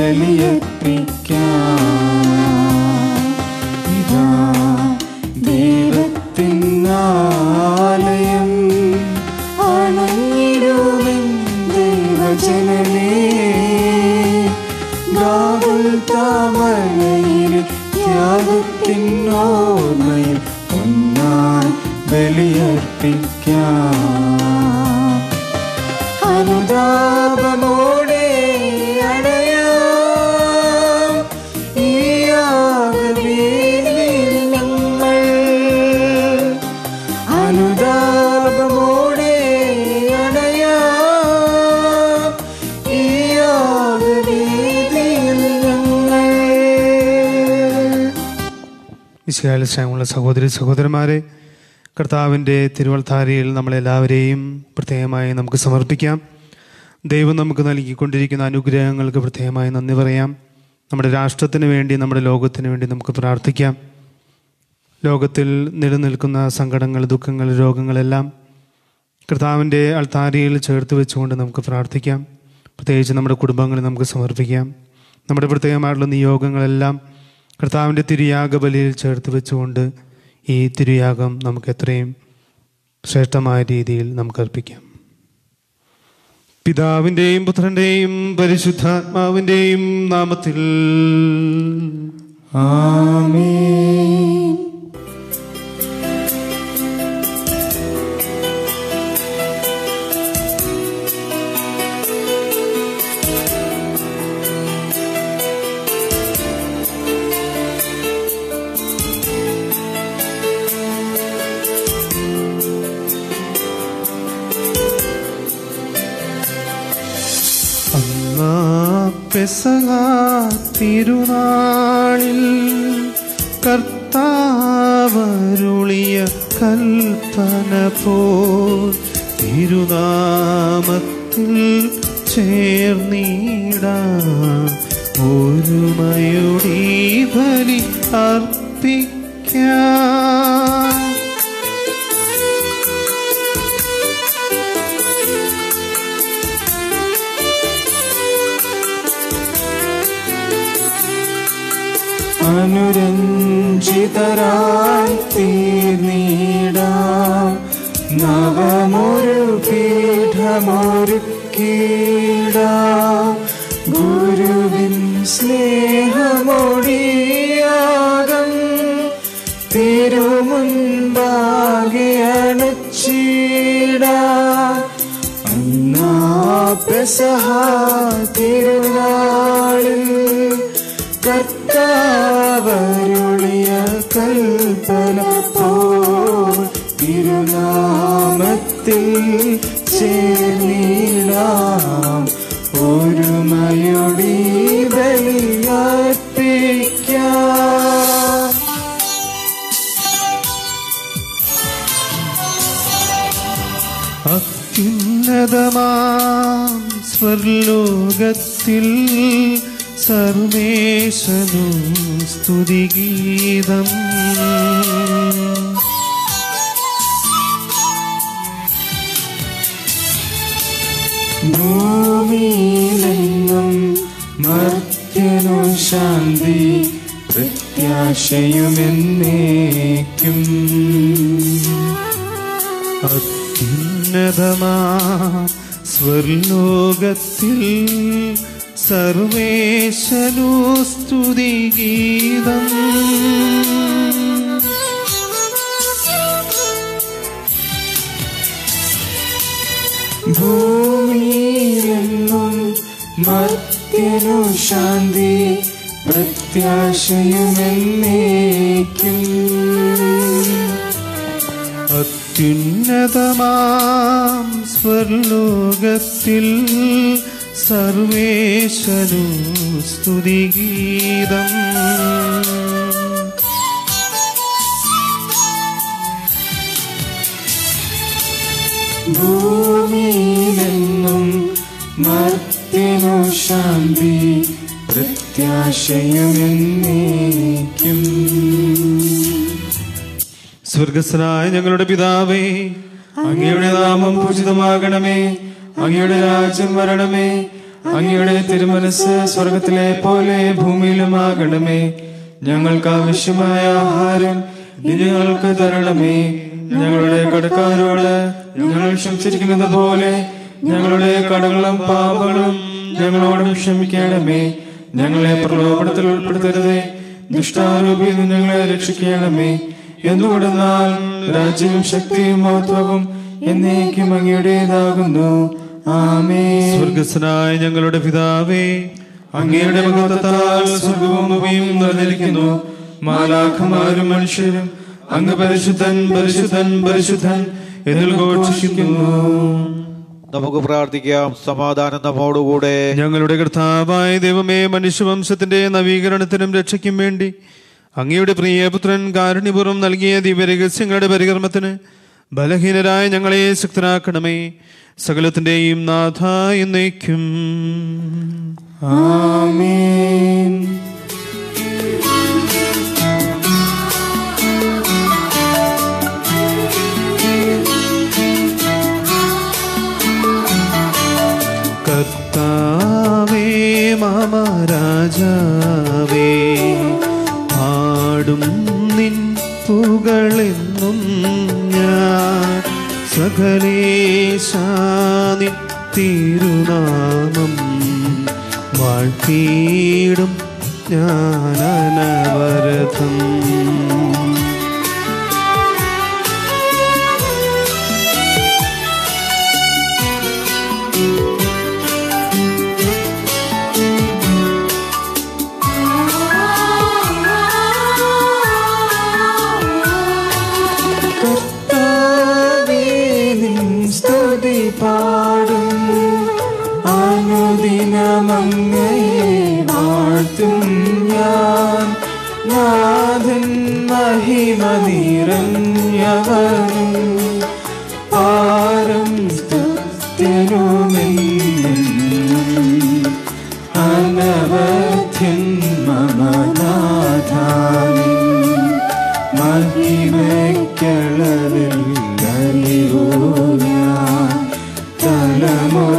ബലിയർപ്പിക്കാം ഇതാ ദൈവത്തിൻ ആലയം അണഞ്ഞിടുവിൻ ദൈവജനമേ ഗാകുൽ താമരയിലെ ത്യാഗത്തിൻ ഓർമ്മയിൽ ഒന്നായി ബലിയർപ്പിക്കാം അനുതാപമോടെ അടയാം ഈ യാഗവേദിയിൽ ഞങ്ങൾ അനുതാപമോടെ അടയാം ഈ യാഗവേദിയിൽ ഞങ്ങൾ വിശാല സ്നേഹമുള്ള സഹോദരി സഹോദരന്മാരെ കർത്താവിൻ്റെ തിരുവൾത്താരയിൽ നമ്മളെല്ലാവരെയും പ്രത്യേകമായി നമുക്ക് സമർപ്പിക്കാം ദൈവം നമുക്ക് നൽകിക്കൊണ്ടിരിക്കുന്ന അനുഗ്രഹങ്ങൾക്ക് പ്രത്യേകമായി നന്ദി പറയാം നമ്മുടെ രാഷ്ട്രത്തിന് വേണ്ടി നമ്മുടെ ലോകത്തിന് വേണ്ടി നമുക്ക് പ്രാർത്ഥിക്കാം ലോകത്തിൽ നിലനിൽക്കുന്ന സങ്കടങ്ങൾ ദുഃഖങ്ങൾ രോഗങ്ങളെല്ലാം കർത്താവിൻ്റെ അൾത്താരയിൽ ചേർത്ത് വെച്ചുകൊണ്ട് നമുക്ക് പ്രാർത്ഥിക്കാം പ്രത്യേകിച്ച് നമ്മുടെ കുടുംബങ്ങളെ നമുക്ക് സമർപ്പിക്കാം നമ്മുടെ പ്രത്യേകമായിട്ടുള്ള നിയോഗങ്ങളെല്ലാം കർത്താവിൻ്റെ തിരുയാഗ ബലിയിൽ ചേർത്ത് വെച്ചുകൊണ്ട് ഈ തിരുയാഗം നമുക്ക് എത്രയും ശ്രേഷ്ഠമായ രീതിയിൽ നമുക്ക് അർപ്പിക്കാം പിതാവിൻ്റെയും പുത്രൻ്റെയും പരിശുദ്ധാത്മാവിൻ്റെയും നാമത്തിൽ ആമേൻ അന്നാ പെസഹ തിരുനാളിൽ കർത്താവരുളിയ കൽപ്പന പോൽ തിരുനാമത്തിൽ ചേർന്നിടാം ഒരുമയുടെ ബലി അർപ്പിക്കാം അനുരഞ്ജിതരായി തീർന്നിടാം നവമൊരു പീഠമൊരുക്കിടാം ഗുരുവിൻ സ്നേഹമൊടിയാകം തിരുമുൻപാകെ അണച്ചിടാം അന്നാ പെസഹ തിരുനാളിൽ കർത്താവരുളിയ കൽപ്പന പോൽ തിരുനാമത്തിൽ ചേർന്നിടാം ഒരുമയൊടി ബലിയർപ്പിക്കാം അത്യുന്നതമാം സ്വർലോകത്തിൽ സർവേശനു സ്തുതിഗീതം ഭൂമിയിലെങ്ങും മർത്യനു ശാന്തി പ്രത്യാശയുമെന്നേക്കും അത്യുന്നതമാം സ്വർലോകത്തിൽ സർവേശനു സ്തുതിഗീതം ഭൂമിയിലെങ്ങും മർത്യനു ശാന്തി പ്രത്യാശയുമെന്നേക്കും അത്യുന്നതമാം സ്വർലോകത്തിൽ സർവേശനു സ്തുതിഗീതം ഭൂമിയിലെങ്ങും മർത്യനു ശാന്തി പ്രത്യാശയുമെന്നേക്കും സ്വർഗസ്വനായ ഞങ്ങളുടെ പിതാവേ അങ്ങയുടെ നാമം പൂജിതമാകണമേ അങ്ങയുടെ രാജ്യം വരണമേ അങ്ങയുടെ തിരുമനസ് സ്വർഗത്തിലെ പോലെ ഭൂമിയിലുമാകണമേ ഞങ്ങൾക്ക് ആവശ്യമായ ആഹാരം ഇനി ഞങ്ങൾക്ക് തരണമേ ഞങ്ങളുടെ കടക്കാരോട് ഞങ്ങൾ ക്ഷമിച്ചിരിക്കുന്നത് പോലെ ഞങ്ങളുടെ കടകളും പാപങ്ങളും ഞങ്ങളോടും ക്ഷമിക്കണമേ ഞങ്ങളെ പ്രലോഭനത്തിൽ ഉൾപ്പെടുത്തരുതേ ദുഷ്ടാരൂപിയിൽ നിന്ന് ഞങ്ങളെ രക്ഷിക്കണമേ എന്തുകൊണ്ടെന്നാൽ രാജ്യവും ശക്തിയും മഹത്വവും എന്നേക്കും അങ്ങയുടേതാകുന്നു ആമേ സ്വർഗസ്വനായ ഞങ്ങളുടെ പിതാവേ അങ്ങയുടെ മഹത്വത്താൽ സ്വർഗവും ഭൂമിയും നിറഞ്ഞിരിക്കുന്നു മാലാഖമാരും മനുഷ്യരും അങ്ങ് പരിശുദ്ധൻ പരിശുദ്ധൻ പരിശുദ്ധൻ എന്നിൽ ഘോഷിക്കുന്നു നമുക്ക് പ്രാർത്ഥിക്കാം സമാധാനം നമ്മോടുകൂടെ ഞങ്ങളുടെ കർത്താവായ ദൈവമേ മനുഷ്യവംശത്തിന്റെ നവീകരണത്തിനും രക്ഷയ്ക്കും വേണ്ടി അങ്ങയുടെ പ്രിയപുത്രൻ കാരുണ്യപൂർവ്വം നൽകിയ ദിവ്യരഹസ്യങ്ങളുടെ പരികർമ്മത്തിന് ബലഹീനരായ ഞങ്ങളെ ശക്തരാക്കണമേ സകലത്തിന്റെയും നാഥ എന്നേക്കും ആമേൻ കർത്താവേ മാമ രാജാവേ പാടും നിൻ പുകളെന്നും ഞാൻ സകലേശാനി തിരുനാമം വാഴ്ത്തിയിടും ഞാൻ അനവരതം കർത്താവേ നിൻ സ്തുതി പാടും അനുദിനമങ്ങയെ വാഴ്ത്തും ഞാൻ നാഥൻ മഹിമ നിറഞ്ഞവനും പാരം സ്തുത്യനുമെന്നും അനവധ്യൻ മമനാഥാനി മഹിമയ്ക്കളവിൽ ഞാൻ തലമുറ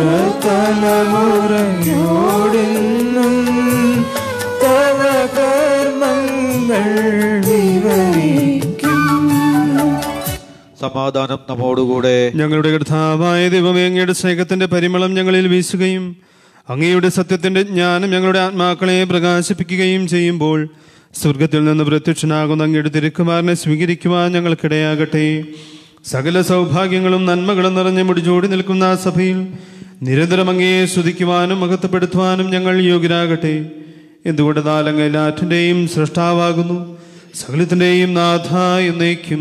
തലമുറയോടെന്നും തവ കർമ്മങ്ങൾ വിവരിക്കും സമാധാനം നമ്മോടുകൂടെ ഞങ്ങളുടെ കർത്താവായ ദൈവമേ അങ്ങയുടെ സ്നേഹത്തിന്റെ പരിമളം ഞങ്ങളിൽ വീശുകയും അങ്ങയുടെ സത്യത്തിന്റെ ജ്ഞാനം ഞങ്ങളുടെ ആത്മാക്കളെ പ്രകാശിപ്പിക്കുകയും ചെയ്യുമ്പോൾ സ്വർഗത്തിൽ നിന്ന് പ്രത്യക്ഷനാകുന്ന അങ്ങയുടെ തിരുക്കുമാരനെ സ്വീകരിക്കുവാൻ ഞങ്ങൾക്കിടയാകട്ടെ സകല സൗഭാഗ്യങ്ങളും നന്മകളും നിറഞ്ഞ് മുടിചൂടി നിൽക്കുന്ന ആ സഭയിൽ നിരന്തരം അങ്ങയെ സ്തുതിക്കുവാനും മഹത്വപ്പെടുത്തുവാനും ഞങ്ങൾ യോഗ്യരാകട്ടെ എന്തുകൊണ്ടെന്നാൽ അങ്ങ് എല്ലാറ്റിൻ്റെയും സൃഷ്ടാവാകുന്നു സകലത്തിൻ്റെയും നാഥ എന്നേക്കും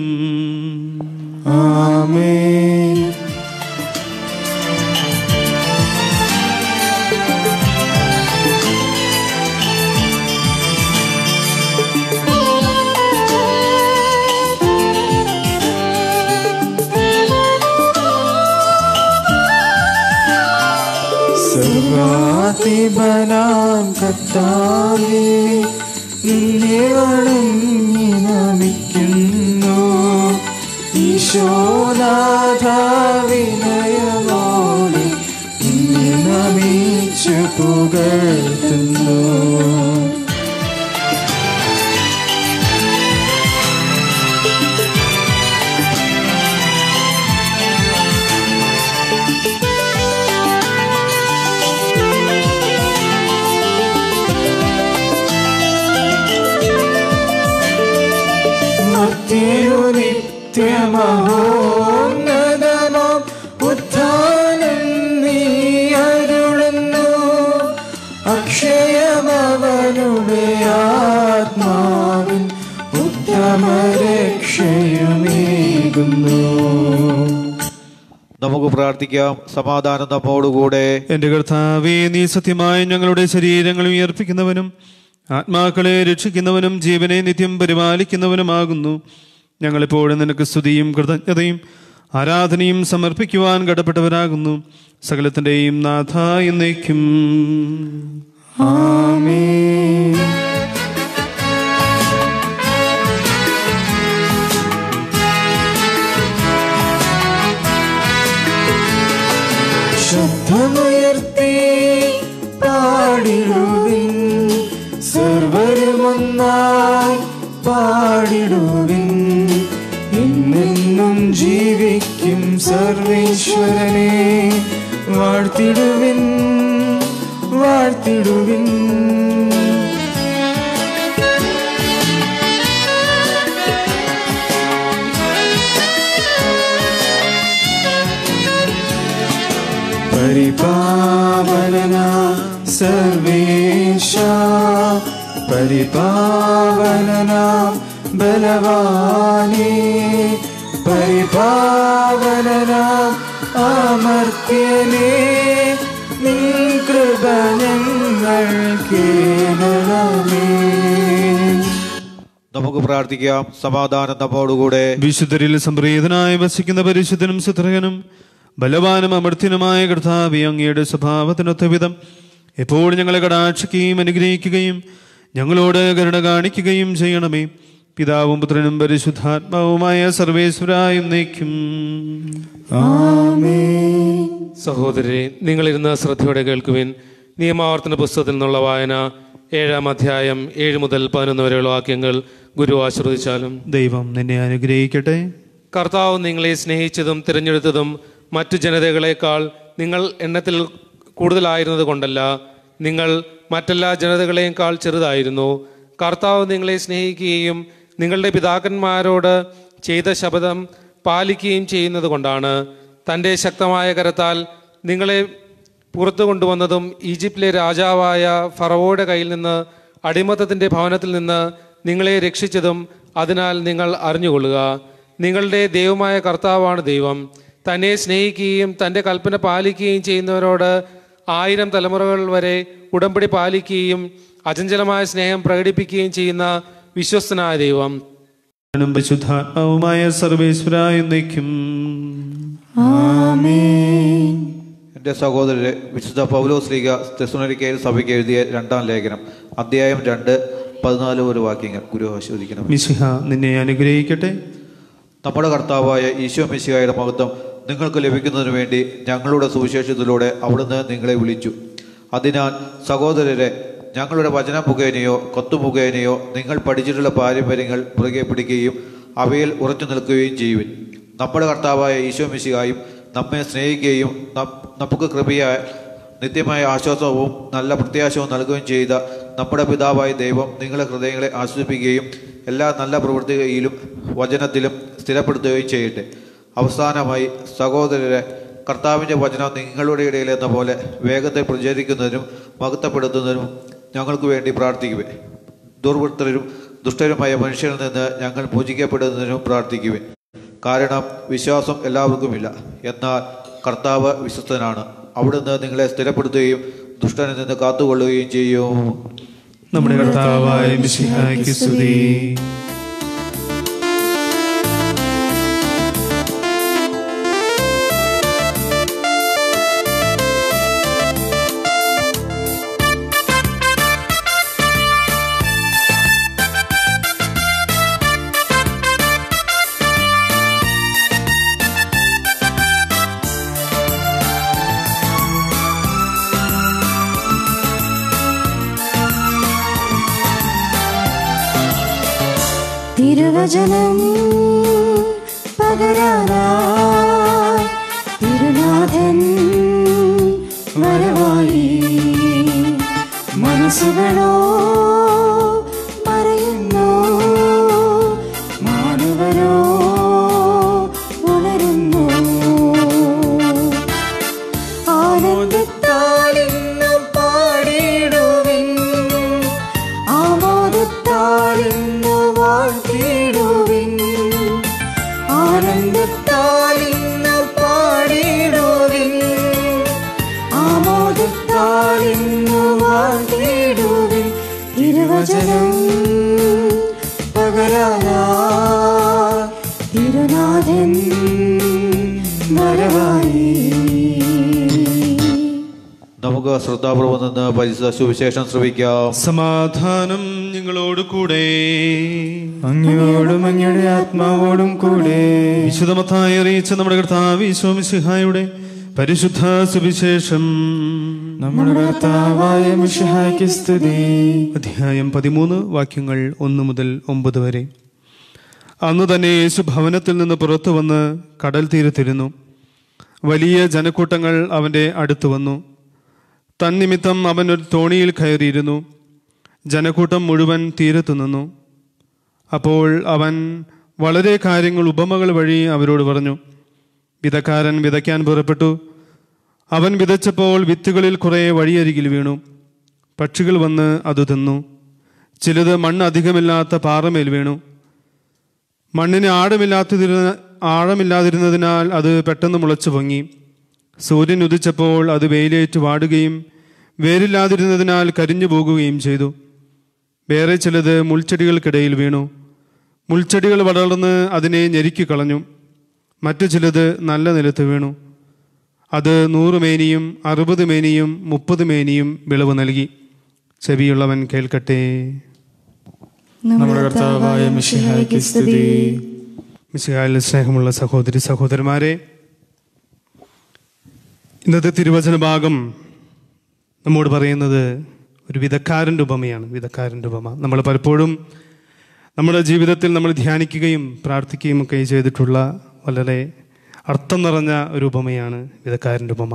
ആമേൻ സർവാധിപനാം കർത്താവേ നിന്നെ വണങ്ങി നമിക്കുന്നു ഈശോനാഥ വിനയമോടെ നിന്നെ നമിച്ചു പുകഴ്ത്തുന്നു മധ്യു നിത്യമഹോന്നതമാം ഉത്ഥാനം നീ അരുളുന്നു അക്ഷയമവനുടെ ആത്മാവിൻ ഉത്തമരക്ഷയുമേകുന്നു നമുക്ക് പ്രാർത്ഥിക്കാം സമാധാനം നമ്മോടുകൂടെ എന്റെ കർത്താവേ നീ സത്യമായി ഞങ്ങളുടെ ശരീരങ്ങൾ ഉയർപ്പിക്കുന്നവനും ആത്മാക്കളെ രക്ഷിക്കുന്നവനും ജീവനെ നിത്യം പരിപാലിക്കുന്നവനുമാകുന്നു ഞങ്ങളെപ്പോഴും നിനക്ക് സ്തുതിയും കൃതജ്ഞതയും ആരാധനയും സമർപ്പിക്കുവാൻ കടപ്പെട്ടവരാകുന്നു സകലത്തിൻ്റെയും നാഥ എന്നേക്കും ആമേൻ ശബ്ദമുയർത്തി ഒന്നായി പാടിടുവിൻ എന്നെന്നും ജീവിക്കും സർവേശ്വരനെ വാഴ്ത്തിടുവിൻ വാഴ്ത്തിടുവിൻ പരിപാവന സർവേശ പരിപാവന ബലവാനേ പരിപാവന അമർത്യനേ നിൻ കൃപ ഞങ്ങൾ കേരളമേ നമുക്ക് പ്രാർത്ഥിക്കാം സമാധാനം നമ്മോടുകൂടെ വിശുദ്ധരിൽ സംപ്രീതനായി വസിക്കുന്ന പരിശുദ്ധനും സുത്രകനും ബലവാനും അമർത്യനുമായ കർത്താവി അങ്ങയുടെ സ്വഭാവത്തിനൊത്ത വിധം എപ്പോഴും ഞങ്ങളെ കടാക്ഷിക്കുകയും അനുഗ്രഹിക്കുകയും ഞങ്ങളോട് കരുണ കാണിക്കുകയും ചെയ്യണമേ പിതാവും പുത്രനും പരിശുദ്ധാത്മാവുമായ സർവേശ്വരായും നയിക്കും സഹോദരി നിങ്ങളിരുന്ന് ശ്രദ്ധയോടെ കേൾക്കുവിൻ നിയമാവർത്തന പുസ്തകത്തിൽ നിന്നുള്ള വായന ഏഴാം അധ്യായം ഏഴ് മുതൽ പതിനൊന്ന് വരെയുള്ള വാക്യങ്ങൾ ഗുരു ആശ്രദിച്ചാലും ദൈവം നിന്നെ അനുഗ്രഹിക്കട്ടെ കർത്താവ് നിങ്ങളെ സ്നേഹിച്ചതും തിരഞ്ഞെടുത്തതും മറ്റു ജനതകളെക്കാൾ നിങ്ങൾ എണ്ണത്തിൽ കൂടുതലായിരുന്നത് കൊണ്ടല്ല നിങ്ങൾ മറ്റെല്ലാ ജനതകളെക്കാൾ ചെറുതായിരുന്നു കർത്താവ് നിങ്ങളെ സ്നേഹിക്കുകയും നിങ്ങളുടെ പിതാക്കന്മാരോട് ചെയ്ത ശപഥം പാലിക്കുകയും ചെയ്യുന്നത് കൊണ്ടാണ് തൻ്റെ ശക്തമായ കരത്താൽ നിങ്ങളെ പുറത്തു കൊണ്ടുവന്നതും ഈജിപ്തിലെ രാജാവായ ഫറവോയുടെ കയ്യിൽ നിന്ന് അടിമത്തത്തിൻ്റെ ഭവനത്തിൽ നിന്ന് നിങ്ങളെ രക്ഷിച്ചതും അതിനാൽ നിങ്ങൾ അറിഞ്ഞുകൊള്ളുക നിങ്ങളുടെ ദൈവമായ കർത്താവാണ് ദൈവം തന്നെ സ്നേഹിക്കുകയും തൻ്റെ കൽപ്പന പാലിക്കുകയും ചെയ്യുന്നവരോട് ആയിരം തലമുറകൾ വരെ ഉടമ്പടി പാലിക്കുകയും അചഞ്ചലമായ സ്നേഹം പ്രകടിപ്പിക്കുകയും ചെയ്യുന്ന വിശ്വസ്തനായ ദൈവം നും പരിശുദ്ധാത്മാവുമായ സർവേശ്വരായും നയിക്കും എൻ്റെ സഹോദരരെ വിശുദ്ധ പൗലോസ് ലീഗ തെസുനരിക്കയിൽ സഭയ്ക്ക് എഴുതിയ രണ്ടാം ലേഖനം അധ്യായം രണ്ട് പതിനാല് ഒരു വാക്യങ്ങൾ ഗുരു ആസ്വദിക്കണം മിശിഹ നിന്നെ അനുഗ്രഹിക്കട്ടെ നമ്മുടെ കർത്താവായ ഈശോ മിശിഹായുടെ മഹത്വം നിങ്ങൾക്ക് ലഭിക്കുന്നതിന് വേണ്ടി ഞങ്ങളുടെ സുവിശേഷത്തിലൂടെ അവിടുന്ന് നിങ്ങളെ വിളിച്ചു അതിനാൽ സഹോദരരെ ഞങ്ങളുടെ വചനം മുഖേനയോ കൊത്തു മുഖേനയോ നിങ്ങൾ പഠിച്ചിട്ടുള്ള പാരമ്പര്യങ്ങൾ മുറുകെ പിടിക്കുകയും അവയിൽ ഉറച്ചു നിൽക്കുകയും ചെയ്യുവിൻ നമ്മുടെ കർത്താവായ ഈശോ മിശിഹായും നമ്മെ സ്നേഹിക്കുകയും നം- നമുക്ക് കൃപയായ നിത്യമായ ആശ്വാസവും നല്ല പ്രത്യാശവും നൽകുകയും ചെയ്ത നമ്മുടെ പിതാവായ ദൈവം നിങ്ങളുടെ ഹൃദയങ്ങളെ ആശ്വസിപ്പിക്കുകയും എല്ലാ നല്ല പ്രവൃത്തിയിലും വചനത്തിലും സ്ഥിരപ്പെടുത്തുകയും ചെയ്യട്ടെ അവസാനമായി സഹോദരരെ കർത്താവിൻ്റെ വചനം നിങ്ങളുടെ ഇടയിൽ എന്ന പോലെ വേഗത്തിൽ പ്രചരിക്കുന്നതിനും മഹത്വപ്പെടുത്തുന്നതിനും ഞങ്ങൾക്ക് വേണ്ടി പ്രാർത്ഥിക്കുവേ ദുർവൃത്തരും ദുഷ്ടരുമായ മനുഷ്യരിൽ നിന്ന് ഞങ്ങൾ പൂജിക്കപ്പെടുന്നതിനും പ്രാർത്ഥിക്കുവേ കാരണം വിശ്വാസം എല്ലാവർക്കുമില്ല എന്നാൽ കർത്താവ് വിശ്വസ്തനാണ് അവിടുന്ന് നിങ്ങളെ സ്ഥിരപ്പെടുത്തുകയും ദുഷ്ടനിൽ നിന്ന് കാത്തുകൊള്ളുകയും ചെയ്യും നമ്മുടെ കർത്താവായ മിശിഹായ്ക്ക് സ്തുതി തിരുവചനം പകരാനായി തിരുനാഥൻ വരവായി മനസ്സുകളോ മറയുന്നു മാനവരോ ഉണരുന്നു ആനന്ദത്താൽ ഇന്നും പാടിടുവിൻ ആമോദത്താൽ ഇന്ന് വാഴ്ത്തിടുവിൻ ആനന്ദത്താൽ ഇന്ന് പാടിടുവിൻ ആമോദത്താൽ ഇന്ന് വാഴ്ത്തിടുവിൻ തിരുവചനം പകരാനാ തിരുനാഥൻ വരവായി നമുക്ക് ശ്രദ്ധാപൂർവം നിന്ന് പരിശുദ്ധ സുവിശേഷം ശ്രവിക്കാം സമാധാനം നിങ്ങളോട് കൂടെ അങ്ങയോടും അങ്ങയുടെ ആത്മാവോടും കൂടെ വിശുദ്ധമത്തായി അറിയിച്ച നമ്മുടെ കർത്താവ് ഈശോ മിശിഹായുടെ പരിശുദ്ധ സുവിശേഷം നമ്മുടെ കർത്താവായ മിഷിഹായ്ക്ക് സ്തുതി അധ്യായം പതിമൂന്ന് വാക്യങ്ങൾ ഒന്ന് മുതൽ ഒമ്പത് വരെ അന്ന് തന്നെ യേശു ഭവനത്തിൽ നിന്ന് പുറത്തു വന്ന് കടൽ തീരത്തിരുന്നു വലിയ ജനക്കൂട്ടങ്ങൾ അവൻ്റെ അടുത്ത് വന്നു തന്നിമിത്തം അവൻ ഒരു തോണിയിൽ കയറിയിരുന്നു ജനക്കൂട്ടം മുഴുവൻ തീരത്തു നിന്നു അപ്പോൾ അവൻ വളരെ കാര്യങ്ങൾ ഉപമകൾ വഴി അവരോട് പറഞ്ഞു വിതക്കാരൻ വിതയ്ക്കാൻ പുറപ്പെട്ടു അവൻ വിതച്ചപ്പോൾ വിത്തുകളിൽ കുറേ വഴിയരികിൽ വീണു പക്ഷികൾ വന്ന് അത് തിന്നു ചിലത് മണ്ണ് അധികമില്ലാത്ത പാറമേൽ വീണു മണ്ണിന് ആഴമില്ലാത്തതിരുന്ന ആഴമില്ലാതിരുന്നതിനാൽ അത് പെട്ടെന്ന് മുളച്ചു പൊങ്ങി സൂര്യൻ ഉദിച്ചപ്പോൾ അത് വെയിലേറ്റ് വാടുകയും വേരില്ലാതിരുന്നതിനാൽ കരിഞ്ഞു പോകുകയും ചെയ്തു വേറെ ചിലത് മുൾച്ചെടികൾക്കിടയിൽ വീണു മുൾച്ചെടികൾ വളർന്ന് അതിനെ ഞെരുക്കി കളഞ്ഞു മറ്റു ചിലത് നല്ല നിലത്ത് വീണു അത് നൂറ് മേനിയും അറുപത് മേനിയും മുപ്പത് മേനിയും വിളവ് നൽകി ചെവിയുള്ളവൻ കേൾക്കട്ടെ നമ്മുടെ കർത്താവായ മിഷിഹായ്ക്ക് സ്തുതി മിശിഹായിൽ സ്നേഹമുള്ള സഹോദരി സഹോദരന്മാരെ ഇന്നത്തെ തിരുവചന ഭാഗം നമ്മോട് പറയുന്നത് ഒരു വിധക്കാരൻ്റെ ഉപമയാണ് വിധക്കാരൻ്റെ ഉപമ നമ്മൾ പലപ്പോഴും നമ്മുടെ ജീവിതത്തിൽ നമ്മൾ ധ്യാനിക്കുകയും പ്രാർത്ഥിക്കുകയും ഒക്കെ ചെയ്തിട്ടുള്ള വളരെ അർത്ഥം നിറഞ്ഞ ഒരു ഉപമയാണ് വിധക്കാരൻ്റെ ഉപമ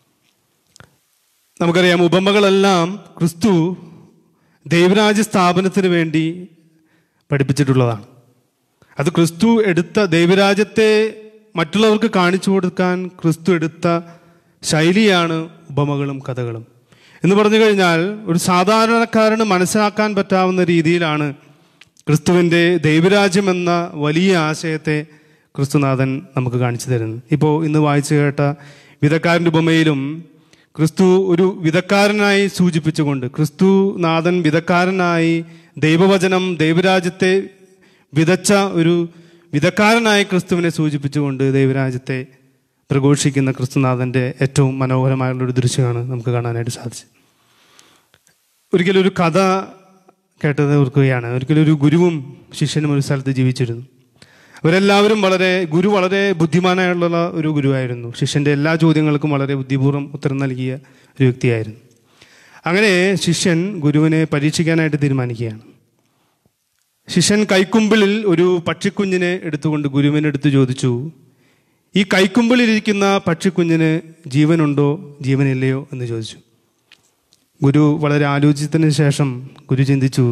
നമുക്കറിയാം ഉപമകളെല്ലാം ക്രിസ്തു ദൈവരാജ്യ സ്ഥാപനത്തിന് വേണ്ടി പഠിപ്പിച്ചിട്ടുള്ളതാണ് അത് ക്രിസ്തു എടുത്ത ദൈവരാജ്യത്തെ മറ്റുള്ളവർക്ക് കാണിച്ചു കൊടുക്കാൻ ക്രിസ്തു എടുത്ത ശൈലിയാണ് ഉപമകളും കഥകളും എന്ന് പറഞ്ഞു കഴിഞ്ഞാൽ ഒരു സാധാരണക്കാരന് മനസ്സിലാക്കാൻ പറ്റാവുന്ന രീതിയിലാണ് ക്രിസ്തുവിൻ്റെ ദൈവരാജ്യം എന്ന വലിയ ആശയത്തെ ക്രിസ്തുനാഥൻ നമുക്ക് കാണിച്ചു തരുന്നത് ഇപ്പോൾ ഇന്ന് വായിച്ചു കേട്ട വിധക്കാരൻ്റെ ഉപമയിലും ക്രിസ്തു ഒരു വിധക്കാരനായി സൂചിപ്പിച്ചുകൊണ്ട് ക്രിസ്തു നാഥൻ വിധക്കാരനായി ദൈവവചനം ദൈവരാജ്യത്തെ വിതച്ച ഒരു വിധക്കാരനായ ക്രിസ്തുവിനെ സൂചിപ്പിച്ചുകൊണ്ട് ദൈവരാജ്യത്തെ പ്രഘോഷിക്കുന്ന ക്രിസ്തുനാഥൻ്റെ ഏറ്റവും മനോഹരമായുള്ള ഒരു ദൃശ്യമാണ് നമുക്ക് കാണാനായിട്ട് സാധിച്ചത് ഒരിക്കലും ഒരു കഥ കേട്ടത് ഓർക്കുകയാണ് ഒരിക്കലും ഒരു ഗുരുവും ശിഷ്യനും ഒരു സ്ഥലത്ത് ജീവിച്ചിരുന്നു അവരെല്ലാവരും വളരെ ഗുരു വളരെ ബുദ്ധിമാനായുള്ള ഒരു ഗുരുവായിരുന്നു ശിഷ്യൻ്റെ എല്ലാ ചോദ്യങ്ങൾക്കും വളരെ ബുദ്ധിപൂർവ്വം ഉത്തരം നൽകിയ ഒരു വ്യക്തിയായിരുന്നു അങ്ങനെ ശിഷ്യൻ ഗുരുവിനെ പരീക്ഷിക്കാനായിട്ട് തീരുമാനിക്കുകയാണ് ശിഷ്യൻ കൈക്കുമ്പിളിൽ ഒരു പക്ഷിക്കുഞ്ഞിനെ എടുത്തുകൊണ്ട് ഗുരുവിനെടുത്ത് ചോദിച്ചു ഈ കൈക്കുമ്പിളിലിരിക്കുന്ന പക്ഷിക്കുഞ്ഞിന് ജീവനുണ്ടോ ജീവനില്ലയോ എന്ന് ചോദിച്ചു ഗുരു വളരെ ആലോചിച്ചതിന് ശേഷം ഗുരു ചിന്തിച്ചു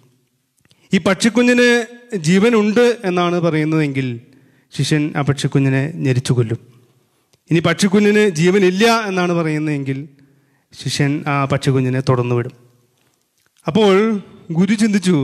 ഈ പക്ഷിക്കുഞ്ഞിന് ജീവനുണ്ട് എന്നാണ് പറയുന്നതെങ്കിൽ ശിഷ്യൻ ആ പക്ഷിക്കുഞ്ഞിനെ ഞെരിച്ചു കൊല്ലും ഇനി പക്ഷിക്കുഞ്ഞിന് ജീവനില്ല എന്നാണ് പറയുന്നതെങ്കിൽ ശിഷ്യൻ ആ പക്ഷിക്കുഞ്ഞിനെ തുടർന്നു വിടും അപ്പോൾ ഗുരു ചിന്തിച്ചു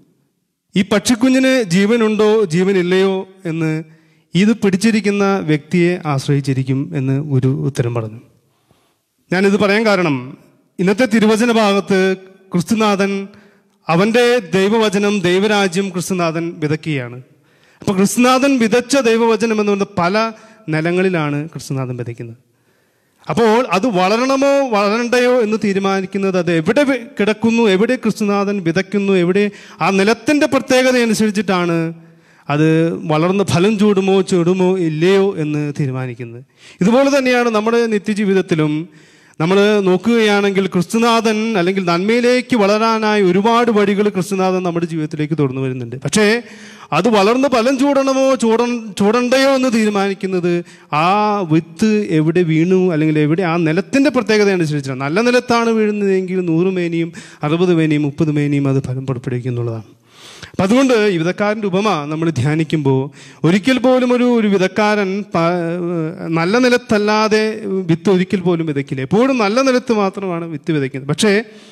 ഈ പക്ഷിക്കുഞ്ഞിന് ജീവനുണ്ടോ ജീവനില്ലയോ എന്ന് ഇത് പിടിച്ചിരിക്കുന്ന വ്യക്തിയെ ആശ്രയിച്ചിരിക്കും എന്ന് ഗുരു ഉത്തരം പറഞ്ഞു ഞാനിത് പറയാൻ കാരണം ഇന്നത്തെ തിരുവചന ഭാഗത്ത് ക്രിസ്തുനാഥൻ അവൻ്റെ ദൈവവചനം ദൈവരാജ്യം ക്രിസ്തുനാഥൻ വിതയ്ക്കുകയാണ് അപ്പോൾ ക്രിസ്തുനാഥൻ വിതച്ച ദൈവവചനം എന്ന് പറയുന്നത് പല നിലങ്ങളിലാണ് ക്രിസ്തുനാഥൻ വിതയ്ക്കുന്നത് അപ്പോൾ അത് വളരണമോ വളരണ്ടയോ എന്ന് തീരുമാനിക്കുന്നത് അത് എവിടെ വി- കിടക്കുന്നു എവിടെ ക്രിസ്തുനാഥൻ വിതയ്ക്കുന്നു എവിടെ ആ നിലത്തിൻ്റെ പ്രത്യേകത അനുസരിച്ചിട്ടാണ് അത് വളർന്ന് ഫലം ചൂടുമോ ചൂടുമോ ഇല്ലയോ എന്ന് തീരുമാനിക്കുന്നത് ഇതുപോലെ തന്നെയാണ് നമ്മുടെ നിത്യജീവിതത്തിലും നമ്മൾ നോക്കുകയാണെങ്കിൽ ക്രിസ്തുനാഥൻ അല്ലെങ്കിൽ നന്മയിലേക്ക് വളരാനായി ഒരുപാട് വഴികൾ ക്രിസ്തുനാഥൻ നമ്മുടെ ജീവിതത്തിലേക്ക് തുറന്നു വരുന്നുണ്ട് പക്ഷേ അത് വളർന്ന് ഫലം ചൂടണമോ ചൂട ചൂടണ്ടയോ എന്ന് തീരുമാനിക്കുന്നത് ആ വിത്ത് എവിടെ വീണു അല്ലെങ്കിൽ എവിടെ ആ നിലത്തിൻ്റെ പ്രത്യേകത അനുസരിച്ചാണ് നല്ല നിലത്താണ് വീഴുന്നതെങ്കിൽ നൂറ് മേനിയും അറുപത് മേനിയും മുപ്പത് മേനിയും അത് ഫലം പുറപ്പെടുവിക്കുന്നുള്ളതാണ് അപ്പം അതുകൊണ്ട് ഈ വിധക്കാരൻ്റെ ഉപമ നമ്മൾ ധ്യാനിക്കുമ്പോൾ ഒരിക്കൽ പോലും ഒരു ഒരു വിധക്കാരൻ പ- നല്ല നിലത്തല്ലാതെ വിത്ത് ഒരിക്കൽ പോലും വിതയ്ക്കില്ല എപ്പോഴും നല്ല നിലത്ത് മാത്രമാണ് വിത്ത് വിതയ്ക്കുന്നത് പക്ഷേ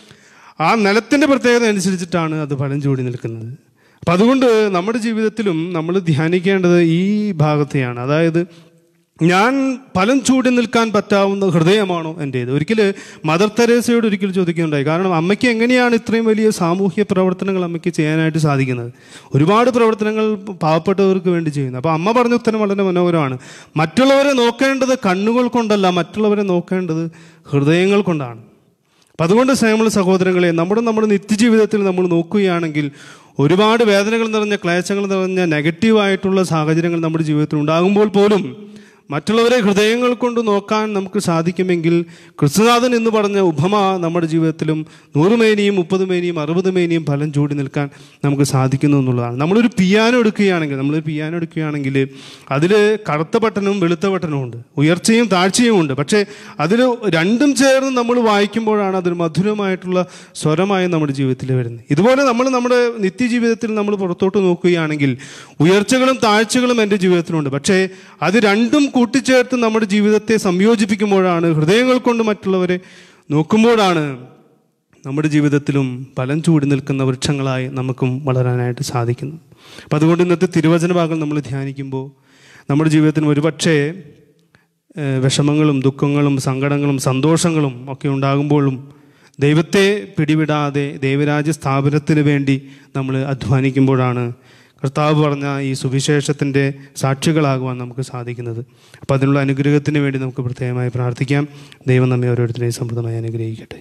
ആ നിലത്തിൻ്റെ പ്രത്യേകത അനുസരിച്ചിട്ടാണ് അത് ഫലം ചൂടി നിൽക്കുന്നത് അപ്പം അതുകൊണ്ട് നമ്മുടെ ജീവിതത്തിലും നമ്മൾ ധ്യാനിക്കേണ്ടത് ഈ ഭാഗത്തെയാണ് അതായത് ഞാൻ ഫലം ചൂടി നിൽക്കാൻ പറ്റാവുന്ന ഹൃദയമാണോ എൻ്റേത് ഒരിക്കൽ മദർ തെരേസയോട് ഒരിക്കൽ ചോദിക്കുന്നുണ്ടായി കാരണം അമ്മയ്ക്ക് എങ്ങനെയാണ് ഇത്രയും വലിയ സാമൂഹ്യ പ്രവർത്തനങ്ങൾ അമ്മയ്ക്ക് ചെയ്യാനായിട്ട് സാധിക്കുന്നത് ഒരുപാട് പ്രവർത്തനങ്ങൾ പാവപ്പെട്ടവർക്ക് വേണ്ടി ചെയ്യുന്നു അപ്പോൾ അമ്മ പറഞ്ഞ ഉത്തരം വളരെ മനോഹരമാണ് മറ്റുള്ളവരെ നോക്കേണ്ടത് കണ്ണുകൾ കൊണ്ടല്ല മറ്റുള്ളവരെ നോക്കേണ്ടത് ഹൃദയങ്ങൾ കൊണ്ടാണ് അപ്പം അതുകൊണ്ട് സ്നേഹമുള്ള സഹോദരങ്ങളെ നമ്മുടെ നമ്മുടെ നിത്യജീവിതത്തിൽ നമ്മൾ നോക്കുകയാണെങ്കിൽ ഒരുപാട് വേദനകൾ നിറഞ്ഞ ക്ലേശങ്ങൾ നിറഞ്ഞ നെഗറ്റീവായിട്ടുള്ള സാഹചര്യങ്ങൾ നമ്മുടെ ജീവിതത്തിൽ ഉണ്ടാകുമ്പോൾ പോലും മറ്റുള്ളവരെ ഹൃദയങ്ങൾ കൊണ്ട് നോക്കാൻ നമുക്ക് സാധിക്കുമെങ്കിൽ ക്രിസ്തുനാഥൻ എന്ന് പറഞ്ഞ ഉപമ നമ്മുടെ ജീവിതത്തിലും നൂറ് മേനിയും മുപ്പത് മേനിയും അറുപത് മേനിയും ഫലം ചൂടി നിൽക്കാൻ നമുക്ക് സാധിക്കുന്നു എന്നുള്ളതാണ് നമ്മളൊരു പിയാനോ എടുക്കുകയാണെങ്കിൽ നമ്മളൊരു പിയാനോ എടുക്കുകയാണെങ്കിൽ അതിൽ കറുത്ത ബട്ടനും വെളുത്ത ബട്ടനും ഉണ്ട് ഉയർച്ചയും താഴ്ചയും ഉണ്ട് പക്ഷേ അതിൽ രണ്ടും ചേർന്ന് നമ്മൾ വായിക്കുമ്പോഴാണ് അതൊരു മധുരമായിട്ടുള്ള സ്വരമായി നമ്മുടെ ജീവിതത്തിൽ വരുന്നത് ഇതുപോലെ നമ്മൾ നമ്മുടെ നിത്യജീവിതത്തിൽ നമ്മൾ പുറത്തോട്ട് നോക്കുകയാണെങ്കിൽ ഉയർച്ചകളും താഴ്ചകളും എൻ്റെ ജീവിതത്തിലുണ്ട് പക്ഷേ അത് രണ്ടും കൂട്ടിച്ചേർത്ത് നമ്മുടെ ജീവിതത്തെ സംയോജിപ്പിക്കുമ്പോഴാണ് ഹൃദയങ്ങൾ കൊണ്ട് മറ്റുള്ളവരെ നോക്കുമ്പോഴാണ് നമ്മുടെ ജീവിതത്തിലും ഫലം ചൂടി നിൽക്കുന്ന വൃക്ഷങ്ങളായി നമുക്കും വളരാനായിട്ട് സാധിക്കുന്നു അപ്പം അതുകൊണ്ട് ഇന്നത്തെ തിരുവചന ഭാഗം നമ്മൾ ധ്യാനിക്കുമ്പോൾ നമ്മുടെ ജീവിതത്തിന് ഒരുപക്ഷേ ഏഹ്, വിഷമങ്ങളും ദുഃഖങ്ങളും സങ്കടങ്ങളും സന്തോഷങ്ങളും ഒക്കെ ഉണ്ടാകുമ്പോഴും ദൈവത്തെ പിടിവിടാതെ ദൈവരാജ്യ സ്ഥാപനത്തിന് വേണ്ടി നമ്മൾ അധ്വാനിക്കുമ്പോഴാണ് കർത്താവ് പറഞ്ഞ ഈ സുവിശേഷത്തിൻ്റെ സാക്ഷികളാകുവാൻ നമുക്ക് സാധിക്കുന്നത് അപ്പോൾ അതിനുള്ള അനുഗ്രഹത്തിന് വേണ്ടി നമുക്ക് പ്രത്യേകമായി പ്രാർത്ഥിക്കാം ദൈവം നമ്മെ ഓരോരുത്തരെയും സമൃദ്ധമായി അനുഗ്രഹിക്കട്ടെ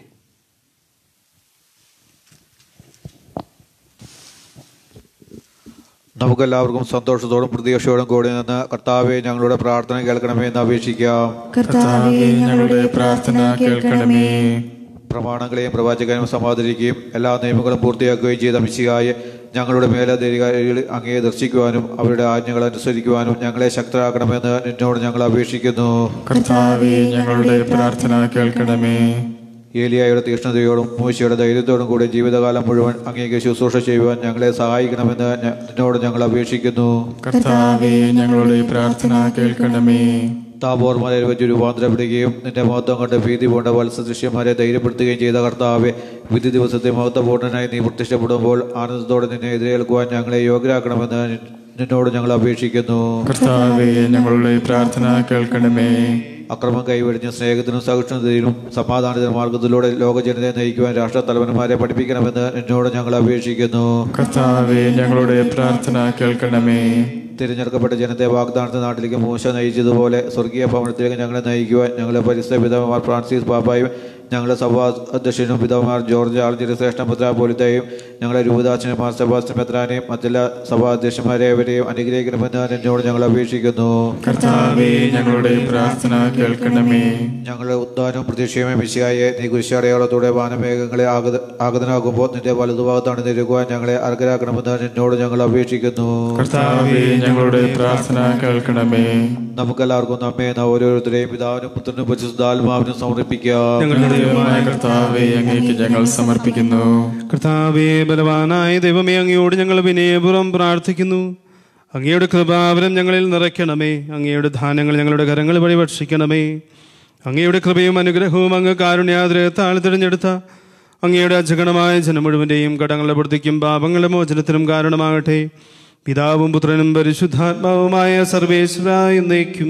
നമുക്കെല്ലാവർക്കും സന്തോഷത്തോടും പ്രതീക്ഷയോടും കൂടി നിന്ന് കർത്താവെ ഞങ്ങളുടെ പ്രാർത്ഥന കേൾക്കണമേ എന്ന് അപേക്ഷിക്കാം കർത്താവേ ഞങ്ങളുടെ പ്രാർത്ഥന കേൾക്കണമേ പ്രമാണങ്ങളെയും പ്രവാചകനും സമാദരിക്കുകയും എല്ലാ നിയമങ്ങളും പൂർത്തിയാക്കുകയും ചെയ്ത മിശികായെ ഞങ്ങളുടെ മേലധികാരികൾ അങ്ങയെ ദർശിക്കുവാനും അവരുടെ ആജ്ഞകൾ അനുസരിക്കുവാനും ഞങ്ങളെ ശക്തരാക്കണമെന്ന് നിന്നോട് ഞങ്ങൾ അപേക്ഷിക്കുന്നു കർത്താവെ ഞങ്ങളുടെ പ്രാർത്ഥന കേൾക്കണമേ ഏലിയായുടെ തീക്ഷ്ണതയോടും മൂശയുടെ ധൈര്യത്തോടും കൂടി ജീവിതകാലം മുഴുവൻ അങ്ങേക്ക് ശുശ്രൂഷ ചെയ്യുവാൻ ഞങ്ങളെ സഹായിക്കണമെന്ന് ഞ- നിന്നോട് ഞങ്ങൾ അപേക്ഷിക്കുന്നു കർത്താവെ ഞങ്ങളുടെ പ്രാർത്ഥന കേൾക്കണമേ താബോർ മലയിൽ വെച്ച് രൂപാന്തരപ്പെടുകയും നിന്റെ മഹത്വം കണ്ട് ഭീതി പൂണ്ട വത്സദൃശ്യന്മാരെ ധൈര്യപ്പെടുത്തുകയും ചെയ്ത കർത്താവെ വിധി ദിവസത്തെ മഹത്വപൂർണ്ണനായി നീ പ്രത്യക്ഷപ്പെടുമ്പോൾ ആനന്ദത്തോടെ നിന്നെ എതിരേൽക്കുവാൻ ഞങ്ങളെ യോഗ്യരാക്കണമെന്ന് നി- നിന്നോട് ഞങ്ങൾ അപേക്ഷിക്കുന്നു കർത്താവെ ഞങ്ങളുടെ പ്രാർത്ഥന കേൾക്കണമേ അക്രമം കൈവെടിഞ്ഞ് സ്നേഹത്തിനും സഹിഷ്ണുതയിലും സമാധാനത്തിനും മാർഗത്തിലൂടെ ലോകജനതയെ നയിക്കുവാൻ രാഷ്ട്രത്തലവന്മാരെ പഠിപ്പിക്കണമെന്ന് നിന്നോട് ഞങ്ങൾ അപേക്ഷിക്കുന്നു കർത്താവെ ഞങ്ങളുടെ പ്രാർത്ഥന കേൾക്കണമേ തിരഞ്ഞെടുക്കപ്പെട്ട ജനത്തെ വാഗ്ദാനത്തെ നാട്ടിലേക്ക് മൂശ നയിച്ചതുപോലെ സ്വർഗീയ ഭവനത്തിലേക്ക് ഞങ്ങളെ നയിക്കുവാൻ ഞങ്ങളെ പരിസ്ഥിതി പിതാവന്മാർ ഫ്രാൻസിസ് പാപ്പായും ഞങ്ങളുടെ സഭാ അധ്യക്ഷനും പിതാവന്മാർ ജോർജ് ആർജിയുടെ ശ്രേഷ്ഠ മെത്രാപോലിത്തയും ഞങ്ങളെ രൂപദാസനും മാർ സെബാസ്റ്റ്യൻ മെത്രാനെയും മറ്റെല്ലാ സഭാ അധ്യക്ഷന്മാരെവരെയും അനുഗ്രഹിക്കണമെന്ന് എന്നോട് ഞങ്ങൾ അപേക്ഷിക്കുന്നു കർത്താവെ ഞങ്ങളുടെ പ്രാർത്ഥന കേൾക്കണമേ ഞങ്ങളുടെ ഉദ്ധാനവും പ്രതീക്ഷയുമേ മിശിയായെ നീ കുരിശടയാളത്തോടെ വാനമേഘങ്ങളെ ആഗത ആഗതനാകുമ്പോൾ നിന്റെ വലതുഭാഗത്താണ് നിരുകുവാൻ ഞങ്ങളെ അർഹരാക്കണമെന്ന് നിന്നോട് ഞങ്ങൾ അപേക്ഷിക്കുന്നു കർത്താവെ ഞങ്ങളുടെ പ്രാർത്ഥന കേൾക്കണമേ നമുക്കെല്ലാവർക്കും നമ്മെ നാം ഓരോരുത്തരെയും പിതാവിനും പുത്രനും പരിശുദ്ധാത്മാവിനും സമർപ്പിക്കാം ഞങ്ങളുടെ ദൈവമായ കർത്താവെ അങ്ങേക്ക് ഞങ്ങൾ സമർപ്പിക്കുന്നു കർത്താവേ ബലവാനായ ദൈവമേ അങ്ങയോട് ഞങ്ങൾ വിനയപൂർവ്വം പ്രാർത്ഥിക്കുന്നു അങ്ങയുടെ കൃപാവരം ഞങ്ങളിൽ നിറയ്ക്കണമേ അങ്ങയുടെ ദാനങ്ങൾ ഞങ്ങളുടെ കരങ്ങൾ വഴി ഭക്ഷിക്കണമേ അങ്ങയുടെ കൃപയും അനുഗ്രഹവും അങ്ങ് കാരുണ്യാദ്രയത്താൽ തിരഞ്ഞെടുത്ത അങ്ങയുടെ അജഗണമായ ജനം മുഴുവൻ്റെയും കടങ്ങളുടെ വൃത്തിക്കും പാപങ്ങളുടെ മോചനത്തിനും കാരണമാകട്ടെ പിതാവും പുത്രനും പരിശുദ്ധാത്മാവുമായ സർവേശ്വര എന്നേക്കും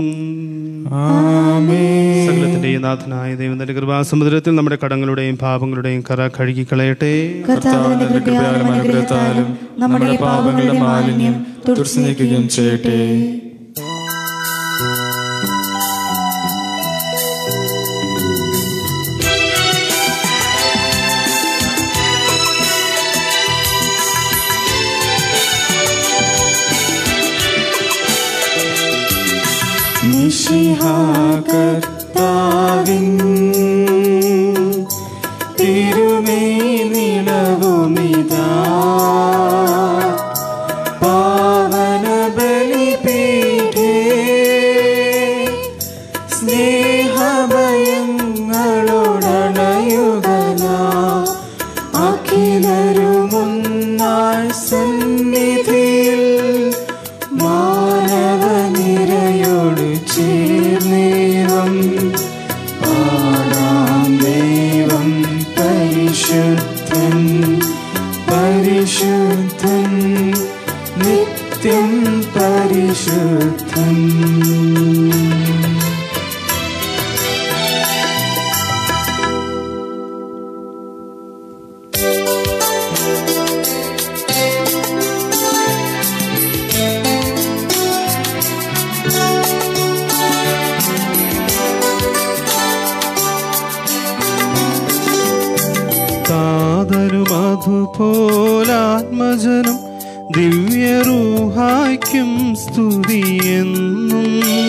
സകലത്തിന്റെയും നാഥനായ ദൈവത്തിന്റെ കൃപാസമുദ്രത്തിൽ നമ്മുടെ കടങ്ങളുടെയും പാപങ്ങളുടെയും കറ കഴുകി കളയട്ടെ കർത്താവിന്റെ കൃപയാലും അനുഗ്രഹത്താലും നമ്മുടെ പാപങ്ങളുടെ മാലിന്യം തുടച്ചു നീക്കുകയും ചെയ്യട്ടെ കർത്താവിൻ തിരുമേ നിലവുമിതാ പാവന ബലിപീഠേ സ്നേഹഭയങ്ങളോടണയുകന അഖിലരുമൊന്നാൾ സന്നിധിയിൽ മാനവനിരയോട് ചേർന്നേവം പാടാം ദൈവം പരിശുദ്ധൻ പരിശുദ്ധൻ നിത്യം പരിശുദ്ധൻ താതനും അതുപോലാത്മജനും ദിവ്യറൂഹായ്ക്കും സ്തുതിയെന്നും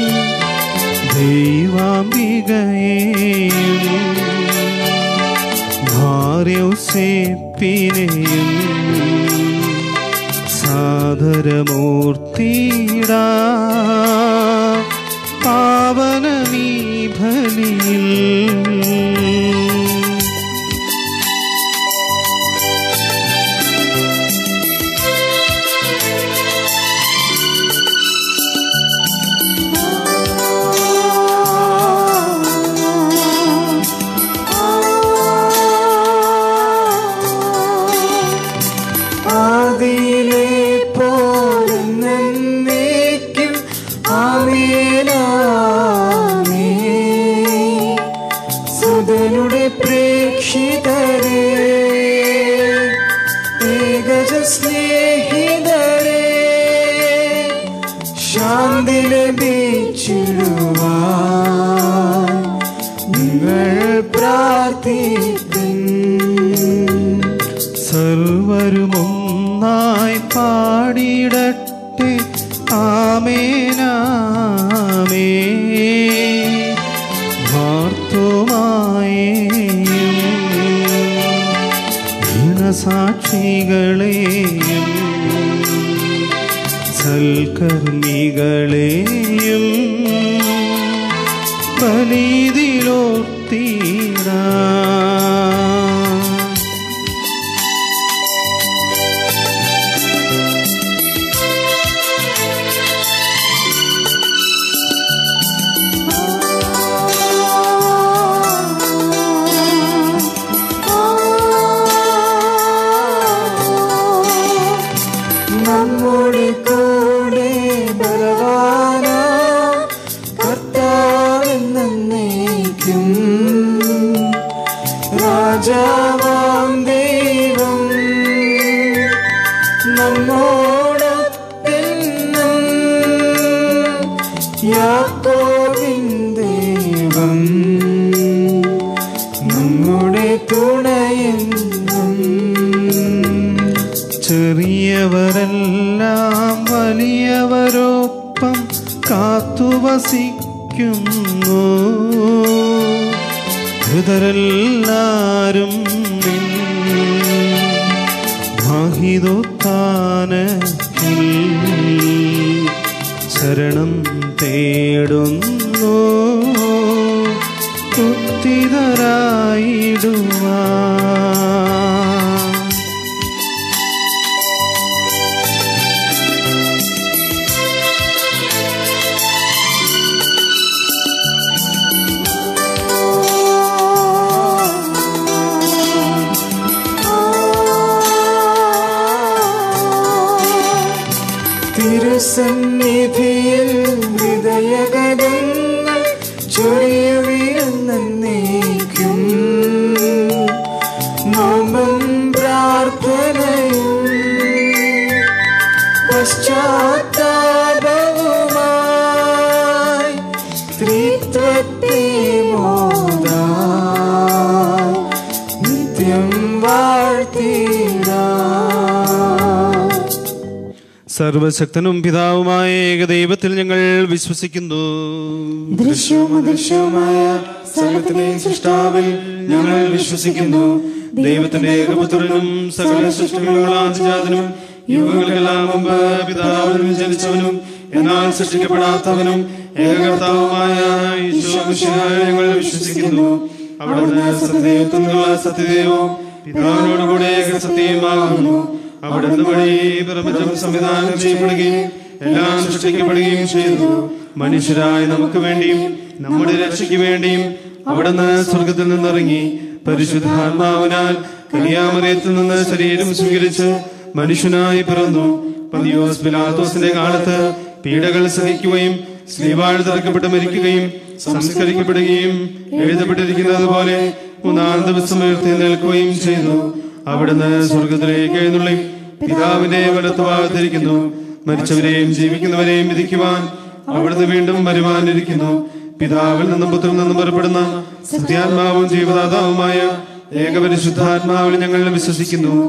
ദൈവാംബികയെയും ഭാര്യൗസേപ്പിനെയും സാദരമൂർത്തിട പാവനമീ ബലിയിൽ ആദിയിലെ പോലെന്നേക്കും ആമേനാമേ സുതനുടെ പ്രേക്ഷിതരെ ഏകജ സ്നേഹിതരെ ശാന്തി ലഭിച്ചിടുവാൻ നിങ്ങൾ പ്രാർത്ഥിക്കും സർവരുമൊന്നായി പാടിയിടട്ടെ ആമേനാമേ വാർത്തുമായേയും ഗുണസാക്ഷികളെയും സൽക്കർമ്മികളെയും ബലിതിലോർത്തീരാ നമ്മുടെ കൂടെ ബലവാന കർത്താവെന്നേക്കും രാജാവാം ദൈവം നമ്മോടൊപ്പെന്നും യാക്കോബിൻ ദൈവം നമ്മുടെ തുണയെന്നും ചെറിയവരെല്ലാം വലിയവരൊപ്പം കാത്തുവസിക്കുന്നു ഹൃദരെല്ലാരും നിൻ മഹിതോത്ഥാനത്തിൽ ശരണം തേടുന്നു കുത്തിതരായിടുവാൻ തിരുസന്നിധിയിൽ ഹൃദയഗതങ്ങൾ ചൊരിയുവിരുന്നേക്കും നോമ്പും പ്രാർത്ഥനയും പശ്ചാത്താപവുമായി ത്രിത്വത്തെ മോദാ നിത്യം വാഴ്ത്തിടാ സർവശക്തനും പിതാവുമായ ഏകദൈവത്തിൽ ഞങ്ങൾ വിശ്വസിക്കുന്നു ദൃശ്യവും അദൃശ്യവുമായ സർവത്തിന്റെയും സൃഷ്ടാവിൽ ഞങ്ങൾ വിശ്വസിക്കുന്നു ദൈവത്തിന്റെ ഏകപുത്രനും സകല സൃഷ്ടികളുള്ള ആദിജാതനും യുഗങ്ങൾക്കെല്ലാം മുമ്പ് പിതാവിനും ജനിച്ചവനും എന്നാൽ സൃഷ്ടിക്കപ്പെടാത്തവനും ഏകകർത്താവുമായ ഈശോ മിശിഹായെ ഞങ്ങൾ വിശ്വസിക്കുന്നു അവിടുന്ന് സത്യദൈവത്തിനുള്ള സത്യദൈവവും പിതാവിനോടുകൂടെ ഏകസത്യമാകുന്നു അവിടുന്ന് വഴി പ്രപഞ്ചം സംവിധാനം ചെയ്യപ്പെടുകയും എല്ലാം സൃഷ്ടിക്കപ്പെടുകയും ചെയ്തു മനുഷ്യരായി നമുക്ക് വേണ്ടിയും നമ്മുടെ രക്ഷയ്ക്ക് വേണ്ടിയും അവിടുന്ന് സ്വർഗത്തിൽ നിന്നിറങ്ങി പരിശുദ്ധാത്മാവിനാൽ കന്യാമറിയത്തിൽ നിന്ന് ശരീരം സ്വീകരിച്ച് മനുഷ്യനായി പിറന്നു പതിയോസ് പിലാത്തോസിന്റെ കാലത്ത് പീഡകൾ സഹിക്കുകയും ശ്രീവാഴ് തറക്കപ്പെട്ട് മരിക്കുകയും സംസ്കരിക്കപ്പെടുകയും എഴുതപ്പെട്ടിരിക്കുന്നത് പോലെ മൂന്നാം ദിവസം ഉയർത്തെഴുന്നേൽക്കുകയും ചെയ്തു അവിടുന്ന് സ്വർഗത്തിലേക്ക് എഴുന്നള്ളി പിതാവിന്റെ വലത്ത് ഭാഗത്തിരിക്കുന്നു മരിച്ചവരെയും ജീവിക്കുന്നവരെയും വിധിക്കുവാൻ അവിടുന്ന് വീണ്ടും വരുവാനിരിക്കുന്നു പിതാവിൽ നിന്നും പുത്രനിൽ നിന്നും പുറപ്പെടുന്ന സത്യാത്മാവും ജീവദാതാവുമായ ഏകപരിശുദ്ധാത്മാവിൽ ഞങ്ങൾ വിശ്വസിക്കുന്നു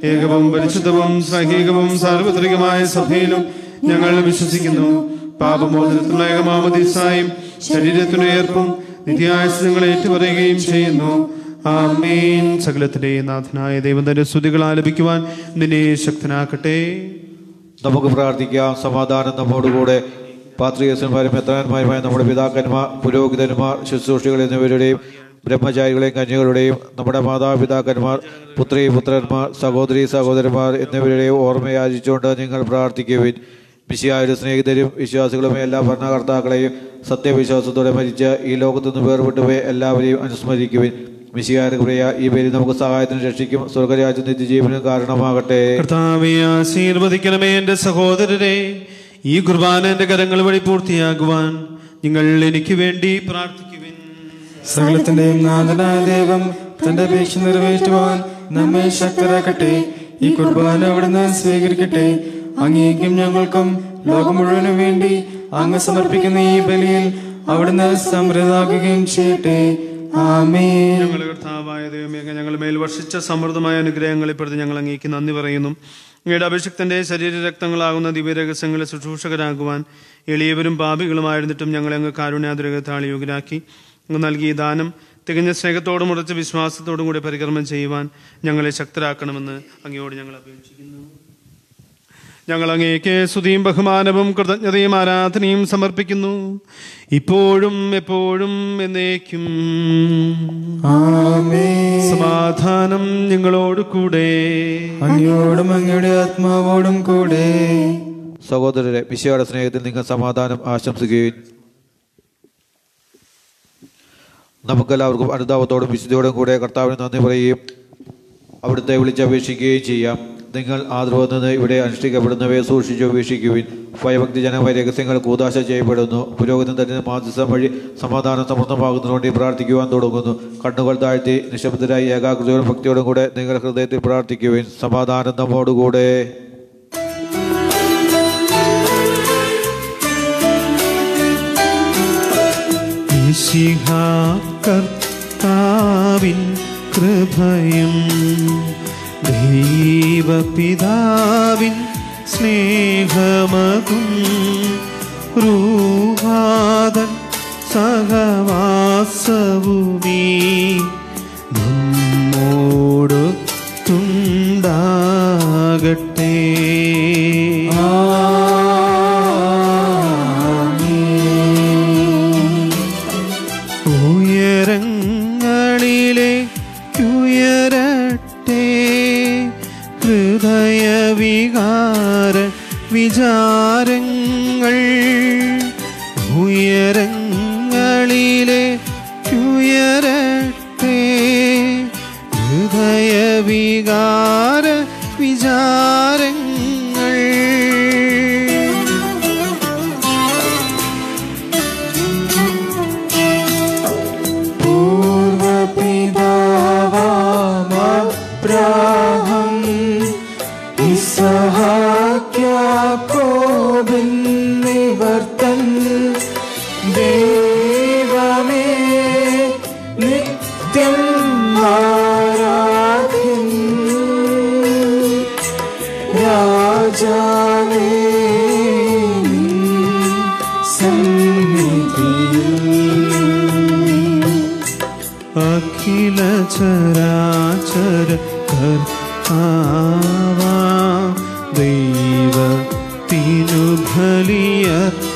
ഏകവും പരിശുദ്ധവും സഹീകവും സാർവത്രികമായ സഭയിലും ഞങ്ങൾ വിശ്വസിക്കുന്നു പാപമോചനത്തിനുള്ള ഏകമാമതിസായും ശരീരത്തിന് ഏർപ്പും നിത്യായുസങ്ങളെ ഏറ്റുപറയുകയും ചെയ്യുന്നു ആമേൻ സകലത്തിന്റെ നാഥനായ ദൈവം തന്റെ സ്തുതികൾ ആലപിക്കുവാൻ നിന്നെ ശക്തനാക്കട്ടെ നമുക്ക് പ്രാർത്ഥിക്കാം സമാധാനം നമ്മോടുകൂടെ പാത്രികസന്മാരും എത്രാന്മാരുമായ നമ്മുടെ പിതാക്കന്മാർ പുരോഹിതന്മാർ ശുശ്രൂഷികൾ എന്നിവരുടെയും ബ്രഹ്മചാരികളെയും കന്യകളുടെയും നമ്മുടെ മാതാപിതാക്കന്മാർ പുത്രി പുത്രന്മാർ സഹോദരി സഹോദരന്മാർ എന്നിവരുടെയും ഓർമ്മയാചിച്ചുകൊണ്ട് നിങ്ങൾ പ്രാർത്ഥിക്കുവിൻ മിശിയായുടെ സ്നേഹിതരും വിശ്വാസികളും എല്ലാ ഭരണകർത്താക്കളെയും സത്യവിശ്വാസത്തോടെ മരിച്ച ഈ ലോകത്തു നിന്ന് വേർപെട്ടുപോയ എല്ലാവരെയും അനുസ്മരിക്കുവിൻ മിശിയായുടെ പ്രിയ ഈ പേരിൽ നമുക്ക് സഹായത്തിന് രക്ഷിക്കും സ്വർഗരാജ്യം നിത്യജീവനും കാരണമാകട്ടെ കർത്താവെ ആശീർവദിക്കണമേ എൻ്റെ സഹോദരരെ ഈ കുർബാന എൻ്റെ കരങ്ങൾ വഴി പൂർത്തിയാകുവാൻ നിങ്ങൾ എനിക്ക് വേണ്ടി പ്രാർത്ഥിക്കുവിൻ സകലത്തിന്റെയും നാഥനായ ദൈവം തന്റെ അപേക്ഷ നിറവേറ്റുവാൻ നമ്മെ ശക്തരാക്കട്ടെ ഈ കുർബാന അവിടുന്ന് സ്വീകരിക്കട്ടെ അങ്ങേക്കും ഞങ്ങൾക്കും ലോകം മുഴുവനും വേണ്ടി അങ്ങ് സമർപ്പിക്കുന്ന ഈ ബലിയിൽ അവിടുന്ന് സമൃദ്ധാക്കുകയും ചെയ്യട്ടെ ആമേൻ ഞങ്ങളുടെ കർത്താവായ ദൈവമേ അങ്ങ് ഞങ്ങൾ മേൽ വർഷിച്ച സമൃദ്ധമായ അനുഗ്രഹങ്ങളെ പ്രതി ഞങ്ങൾ അങ്ങേക്ക് നന്ദി പറയുന്നു അങ്ങയുടെ അഭിഷിക്തന്റെ ശരീര രക്തങ്ങളാകുന്ന ദിവ്യരഹസ്യങ്ങളെ ശുശ്രൂഷകരാകുവാൻ എളിയവരും പാപികളുമായിരുന്നിട്ടും ഞങ്ങളെ അങ്ങ് കാരുണ്യാതുരകത്താൾ യോഗ്യരാക്കി അങ്ങ് നൽകിയ ദാനം തികഞ്ഞ സ്നേഹത്തോടും ഉറച്ച വിശ്വാസത്തോടും കൂടി പരികർമ്മം ചെയ്യുവാൻ ഞങ്ങളെ ശക്തരാക്കണമെന്ന് അങ്ങയോട് ഞങ്ങൾ അപേക്ഷിക്കുന്നു ഞങ്ങൾ അങ്ങേക്ക് സ്തുതിയും ബഹുമാനവും കൃതജ്ഞതയും ആരാധനയും സമർപ്പിക്കുന്നു ഇപ്പോഴും എപ്പോഴും എന്നേക്കും ആമേൻ സമാധാനം ഞങ്ങളോട് കൂടെ അങ്ങയോടും അങ്ങയുടെ ആത്മാവോടും കൂടെ സഹോദരരെ മിശയുടെ സ്നേഹത്തിൽ നിങ്ങൾ സമാധാനം ആശംസിക്കുകയും നമുക്കെല്ലാവർക്കും അനുതാപത്തോടും വിശുദ്ധിയോടും കൂടെ കർത്താവിന് നന്ദി പറയുകയും അവിടുത്തെ വിളിച്ചപേക്ഷിക്കുകയും ചെയ്യാം നിങ്ങൾ ആദരവ് നിന്ന് ഇവിടെ അനുഷ്ഠിക്കപ്പെടുന്നവയെ സൂക്ഷിച്ചു വീക്ഷിക്കുവിൻ ഭയഭക്തി ജനമായ രഹസ്യങ്ങൾ കൂതാശ ചെയ്യപ്പെടുന്നു പുരോഗതി തന്നെ മാധ്യസ്ഥം വഴി സമാധാനം സമൃദ്ധമാകുന്നതിന് വേണ്ടി പ്രാർത്ഥിക്കുവാൻ തുടങ്ങുന്നു കണ്ണുകൾ താഴ്ത്തി നിശബ്ദരായി ഏകാഗ്രതയോടും ഭക്തിയോടും കൂടെ നിങ്ങൾ ഹൃദയത്തിൽ പ്രാർത്ഥിക്കുവിൻ സമാധാനം നമ്മോടുകൂടെ കർത്താവിൻ കൃപയും ദൈവപിതാവിൻ സ്നേഹമകും റൂഹാദൻ സഹവാസവുമീ നമ്മോടൊത്തുണ്ടാകട്ടെ ഉയരങ്ങളിലെ ഉയരട്ടെ ഹൃദയവികാര വിചാരങ്ങൾ ഉയരങ്ങളിലെ ഉയരട്ടെ ഹൃദയവികാര വിചാരങ്ങൾ പൂർവപിതാവാമബ്രാഹം ഇസഹാക്യാക്കോബിന്നിവർത്തൻ ദൈവമേ നിത്യം ആരാധ്യൻ രാജാവേ നിൻ സന്നിധിയിൽ അഖില ചരാചര കർത്താവാ ദൈവ തിരുബലിയ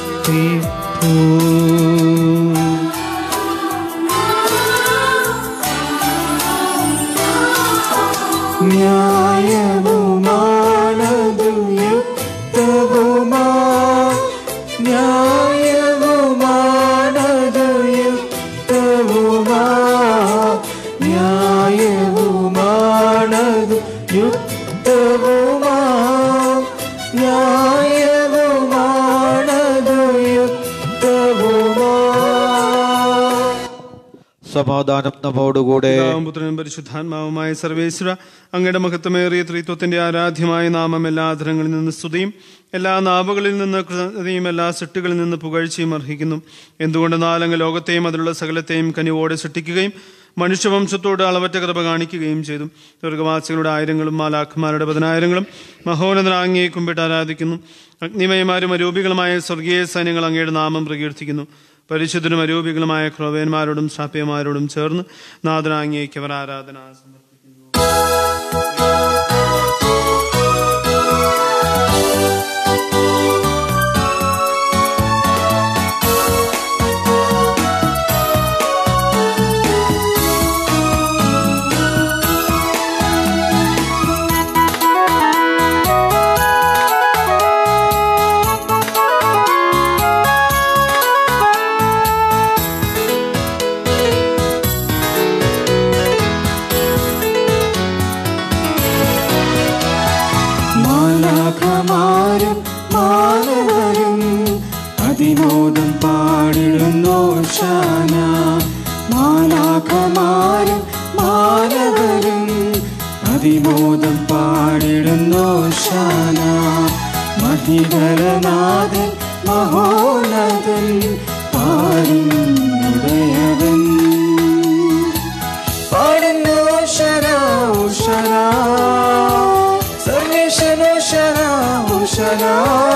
ന്യായവുമാണതു യുക്തവുമാ ന്യായവുമാണതു യുക്തവുമാ ന്യായവുമാണതു യുക്തവുമാ ന്യായവുമാണതു യുക്തവുമാ സമാധാനം നമ്മോടുകൂടെ പിതാവും പുത്രനും പരിശുദ്ധാത്മാവുമായ സർവേശ്വര അങ്ങയുടെ മഹത്വമേറിയ ത്രിത്വത്തിന്റെ ആരാധ്യമായ നാമം എല്ലാ ആധരങ്ങളിൽ നിന്ന് സ്തുതിയും എല്ലാ നാവുകളിൽ നിന്ന് കൃതജ്ഞതയും എല്ലാ സൃഷ്ടികളിൽ നിന്ന് പുകഴ്ചയും അർഹിക്കുന്നു എന്തുകൊണ്ട് നാലങ്ങ് ലോകത്തെയും അതിലുള്ള സകലത്തെയും കനിവോടെ സൃഷ്ടിക്കുകയും മനുഷ്യവംശത്തോട് അളവറ്റ കൃപ കാണിക്കുകയും ചെയ്തു സ്വർഗവാസികളുടെ ആയിരങ്ങളും മാലാഖമാരുടെ പതിനായിരങ്ങളും മഹോന്നതനാങ്ങിയെ കുമ്പിട്ട് ആരാധിക്കുന്നു അഗ്നിമയമാരും അരൂപികളുമായ സ്വർഗീയ സൈന്യങ്ങൾ അങ്ങയുടെ നാമം പ്രകീർത്തിക്കുന്നു പരിശുദ്ധനും അരൂപികളുമായ ക്രോവേന്മാരോടും ശ്രാപ്യമാരോടും ചേർന്ന് നാഥനാങ്ങിയേക്ക് അവർ ആരാധന സമർപ്പിക്കുന്നു മാലാഖമാരും മാനവരും അതിമോദം പാടിടുന്നു ശാന മാലാഖമാരും മാനവരും അതിമോദം പാടിടുന്നു ശാന മഹിതരനാഥൻ മഹോന്നതൻ പാരുടയവൻ പാടുന്നു ശരാ ശരാ സർവേശനോ ശരാ ശരാ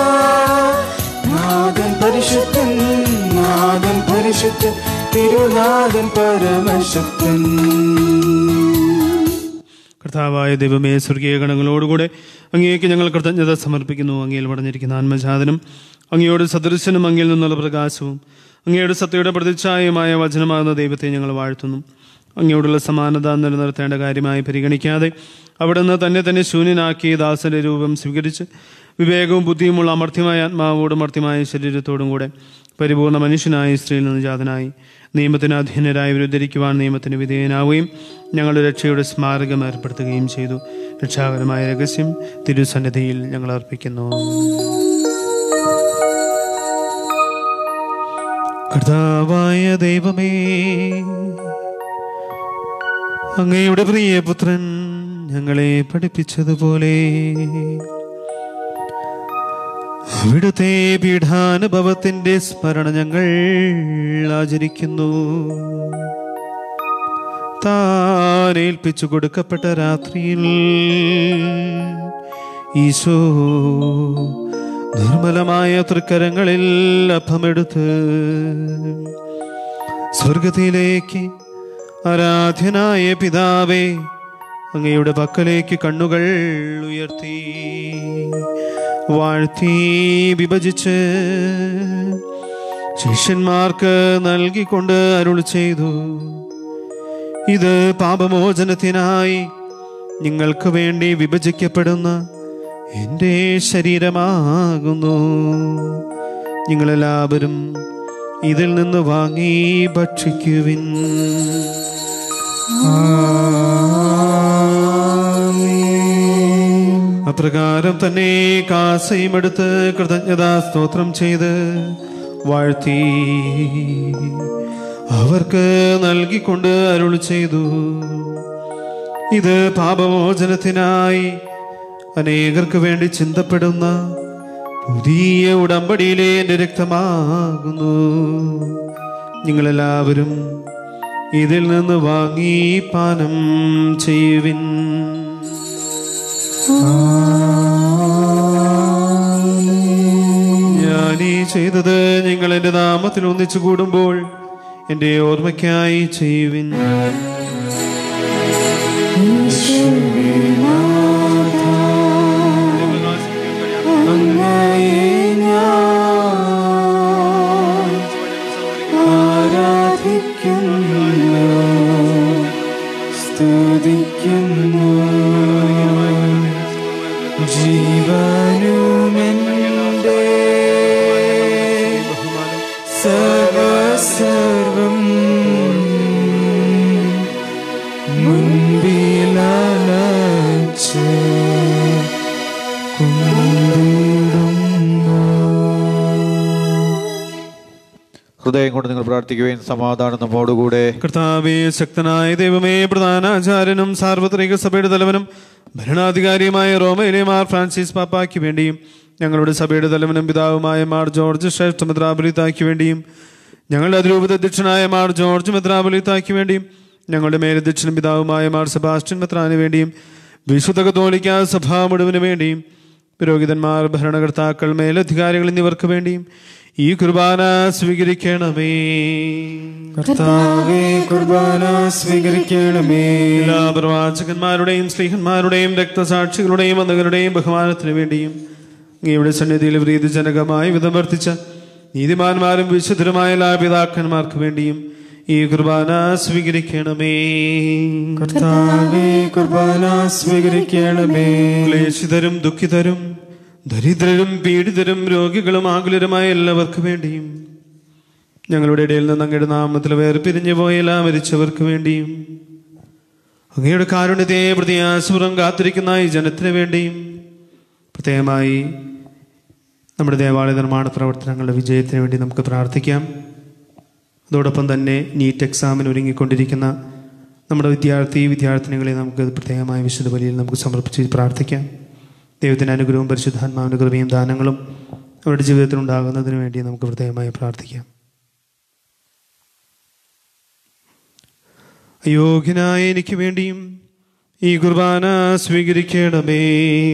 നാദൻ പരിശുദ്ധൻ നാദൻ പരിശുദ്ധൻ തിരുനാഥൻ പരമശക്തൻ കർത്താവായ ദൈവമേ സ്വർഗീയ ഗണങ്ങളോടുകൂടെ അങ്ങേക്ക് ഞങ്ങൾ കൃതജ്ഞത സമർപ്പിക്കുന്നു അങ്ങയിൽ പടഞ്ഞിരിക്കുന്ന ആത്മജാതനും അങ്ങയോട് സദൃശനും അങ്ങിൽ നിന്നുള്ള പ്രകാശവും അങ്ങയുടെ സത്യയുടെ പ്രതിച്ഛായമായ വചനമാകുന്ന ദൈവത്തെ ഞങ്ങൾ വാഴ്ത്തുന്നു അങ്ങയോടുള്ള സമാനത നിലനിർത്തേണ്ട കാര്യമായി പരിഗണിക്കാതെ അവിടുന്ന് തന്നെ തന്നെ ശൂന്യനാക്കി ദാസന്റെ രൂപം സ്വീകരിച്ച് വിവേകവും ബുദ്ധിയുമുള്ള അമർത്യമായ ആത്മാവോടും അമർത്യമായ ശരീരത്തോടും കൂടെ പരിപൂർണ മനുഷ്യനായി സ്ത്രീയിൽ നിന്ന് ജാതനായി നിയമത്തിന് അധീനരായി വിരുദ്ധരിക്കുവാൻ നിയമത്തിന് വിധേയനാവുകയും ഞങ്ങളുടെ രക്ഷയുടെ സ്മാരകം ഏർപ്പെടുത്തുകയും ചെയ്തു രക്ഷാകരമായ രഹസ്യം തിരുസന്നിധിയിൽ ഞങ്ങൾ അർപ്പിക്കുന്നു കർത്താവായ ദൈവമേ അങ്ങയുടെ പ്രിയപുത്രൻ ഞങ്ങളെ പഠിപ്പിച്ചതുപോലെ അവിടുത്തെ പീഠാനുഭവത്തിന്റെ സ്മരണ ഞങ്ങൾ ആചരിക്കുന്നു താൻ ഏൽപ്പിച്ചു കൊടുക്കപ്പെട്ട രാത്രിയിൽ ഈശോ നിർമ്മലമായ തൃക്കരങ്ങളിൽ അപ്പമെടുത്ത് സ്വർഗത്തിലേക്ക് ആരാധ്യനായ പിതാവേ അങ്ങയുടെ പക്കലേക്ക് കണ്ണുകൾ ഉയർത്തി വാഴ്ത്തി വിഭജിച്ച് ശിഷ്യന്മാർക്ക് നൽകിക്കൊണ്ട് അരുൾ ചെയ്തു ഇത് പാപമോചനത്തിനായി നിങ്ങൾക്ക് വേണ്ടി വിഭജിക്കപ്പെടുന്ന എൻ്റെ ശരീരമാകുന്നു നിങ്ങളെല്ലാവരും ഇതിൽ നിന്ന് വാങ്ങി ഭക്ഷിക്കുവിൻ അപ്രകാരം തന്നെ കാസയും എടുത്ത് കൃതജ്ഞതാ സ്തോത്രം ചെയ്ത് വാഴ്ത്തി അവർക്ക് നൽകിക്കൊണ്ട് അരുൾ ചെയ്തു ഇത് പാപമോചനത്തിനായി അനേകർക്ക് വേണ്ടി ചിന്തപ്പെടുന്ന പുതിയ ഉടമ്പടിയിലെ എൻ്റെ രക്തമാകുന്നു നിങ്ങളെല്ലാവരും ഇതിൽ നിന്ന് വാങ്ങി പാനം ചെയ്യുവിൻ ഞാൻ ഈ ചെയ്തത് നിങ്ങൾ എൻ്റെ നാമത്തിൽ ഒന്നിച്ചു കൂടുമ്പോൾ എൻ്റെ ഓർമ്മയ്ക്കായി ചെയ്യുവിൻ അങ്ങയെ ഞാൻ ആരാധിക്കുന്നു സ്തുതിക്കുന്നു ജീവനുമെൻ്റെ സർവസർവം മുൻപിലച്ച് ഹൃദയം കൊണ്ട് നിങ്ങൾ പ്രാർത്ഥിക്കുകയും സമാധാനം നമ്മോടുകൂടെ കർത്താവേ ശക്തനായ ദൈവമേ പ്രധാനാചാര്യനും സാർവത്രിക സഭയുടെ തലവനും ഭരണാധികാരിയുമായ റോമയിലെ മാർ ഫ്രാൻസിസ് പാപ്പായ്ക്ക് വേണ്ടിയും ഞങ്ങളുടെ സഭയുടെ തലവനും പിതാവുമായ മാർ ജോർജ് ശ്രേഷ്ഠ മെത്രാപൊലിത്തായ്ക്ക് വേണ്ടിയും ഞങ്ങളുടെ അതിരൂപത അധ്യക്ഷനായ മാർ ജോർജ് മെത്രാപൊലിത്തായ്ക്ക് വേണ്ടിയും ഞങ്ങളുടെ മേലധ്യക്ഷനും പിതാവുമായ മാർ സെബാസ്റ്റ്യൻ മെത്രാന് വേണ്ടിയും വിശുദ്ധ കത്തോലിക്ക സഭാ മുഴുവന് വേണ്ടിയും പുരോഹിതന്മാർ ഭരണകർത്താക്കൾ മേലധികാരികൾ എന്നിവർക്ക് വേണ്ടിയും ഈ കുർബാന സ്വീകരിക്കണമേ കർത്താവേ കുർബാന സ്വീകരിക്കണമേ എല്ലാ പ്രവാചകന്മാരുടെയും സ്ത്രീഹന്മാരുടെയും രക്തസാക്ഷികളുടെയും വന്നകരുടെയും ബഹുമാനത്തിനു വേണ്ടിയും അങ്ങയുടെ സന്നിധിയിൽ പ്രീതിജനകമായി വിധം വർത്തിച്ച നീതിമാന്മാരും വിശുദ്ധരുമായ എല്ലാ പിതാക്കന്മാർക്ക് വേണ്ടിയും ഈ കുർബാന സ്വീകരിക്കണമേ കർത്താവേ കുർബാന സ്വീകരിക്കണമേ ക്ലേശിതരും ദുഃഖിതരും ദരിദ്രരും പീഡിതരും രോഗികളും ആകുലരുമായ എല്ലാവർക്കും വേണ്ടിയും ഞങ്ങളുടെ ഇടയിൽ നിന്ന് അങ്ങയുടെ നാമത്തിൽ വേർപിരിഞ്ഞു പോയ എല്ലാ മരിച്ചവർക്ക് വേണ്ടിയും അങ്ങയുടെ കാരുണ്യത്തെ പ്രതിയാസുരം കാത്തിരിക്കുന്ന ഈ ജനത്തിന് വേണ്ടിയും പ്രത്യേകമായി നമ്മുടെ ദേവാലയ നിർമ്മാണ പ്രവർത്തനങ്ങളുടെ വിജയത്തിന് വേണ്ടി നമുക്ക് പ്രാർത്ഥിക്കാം അതോടൊപ്പം തന്നെ നീറ്റ് എക്സാമിന് ഒരുങ്ങിക്കൊണ്ടിരിക്കുന്ന നമ്മുടെ വിദ്യാർത്ഥി വിദ്യാർത്ഥിനികളെ നമുക്ക് പ്രത്യേകമായ വിശുദ്ധ ബലിയിൽ നമുക്ക് സമർപ്പിച്ച് പ്രാർത്ഥിക്കാം ദൈവത്തിൻ്റെ അനുഗ്രഹവും പരിശുദ്ധാത്മാവിൻ്റെ കൃപയും ദാനങ്ങളും അവരുടെ ജീവിതത്തിൽ ഉണ്ടാകുന്നതിന് വേണ്ടി നമുക്ക് പ്രത്യേകമായി പ്രാർത്ഥിക്കാം അയോഗ്യനായ എനിക്ക് വേണ്ടിയും ഈ കുർബാന സ്വീകരിക്കണമേ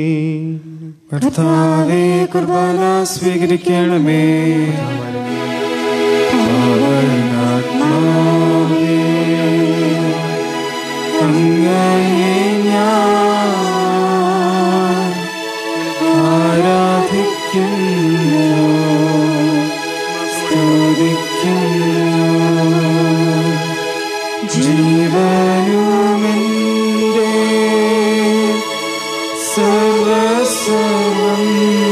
കർത്താവേ കുർബാന സ്വീകരിക്കണമേ അങ്ങയെ ഞാൻ ആരാധിക്കുന്നു സ്തുതിക്കുന്നു ജീവനുമെൻ്റെ സർവസ്വം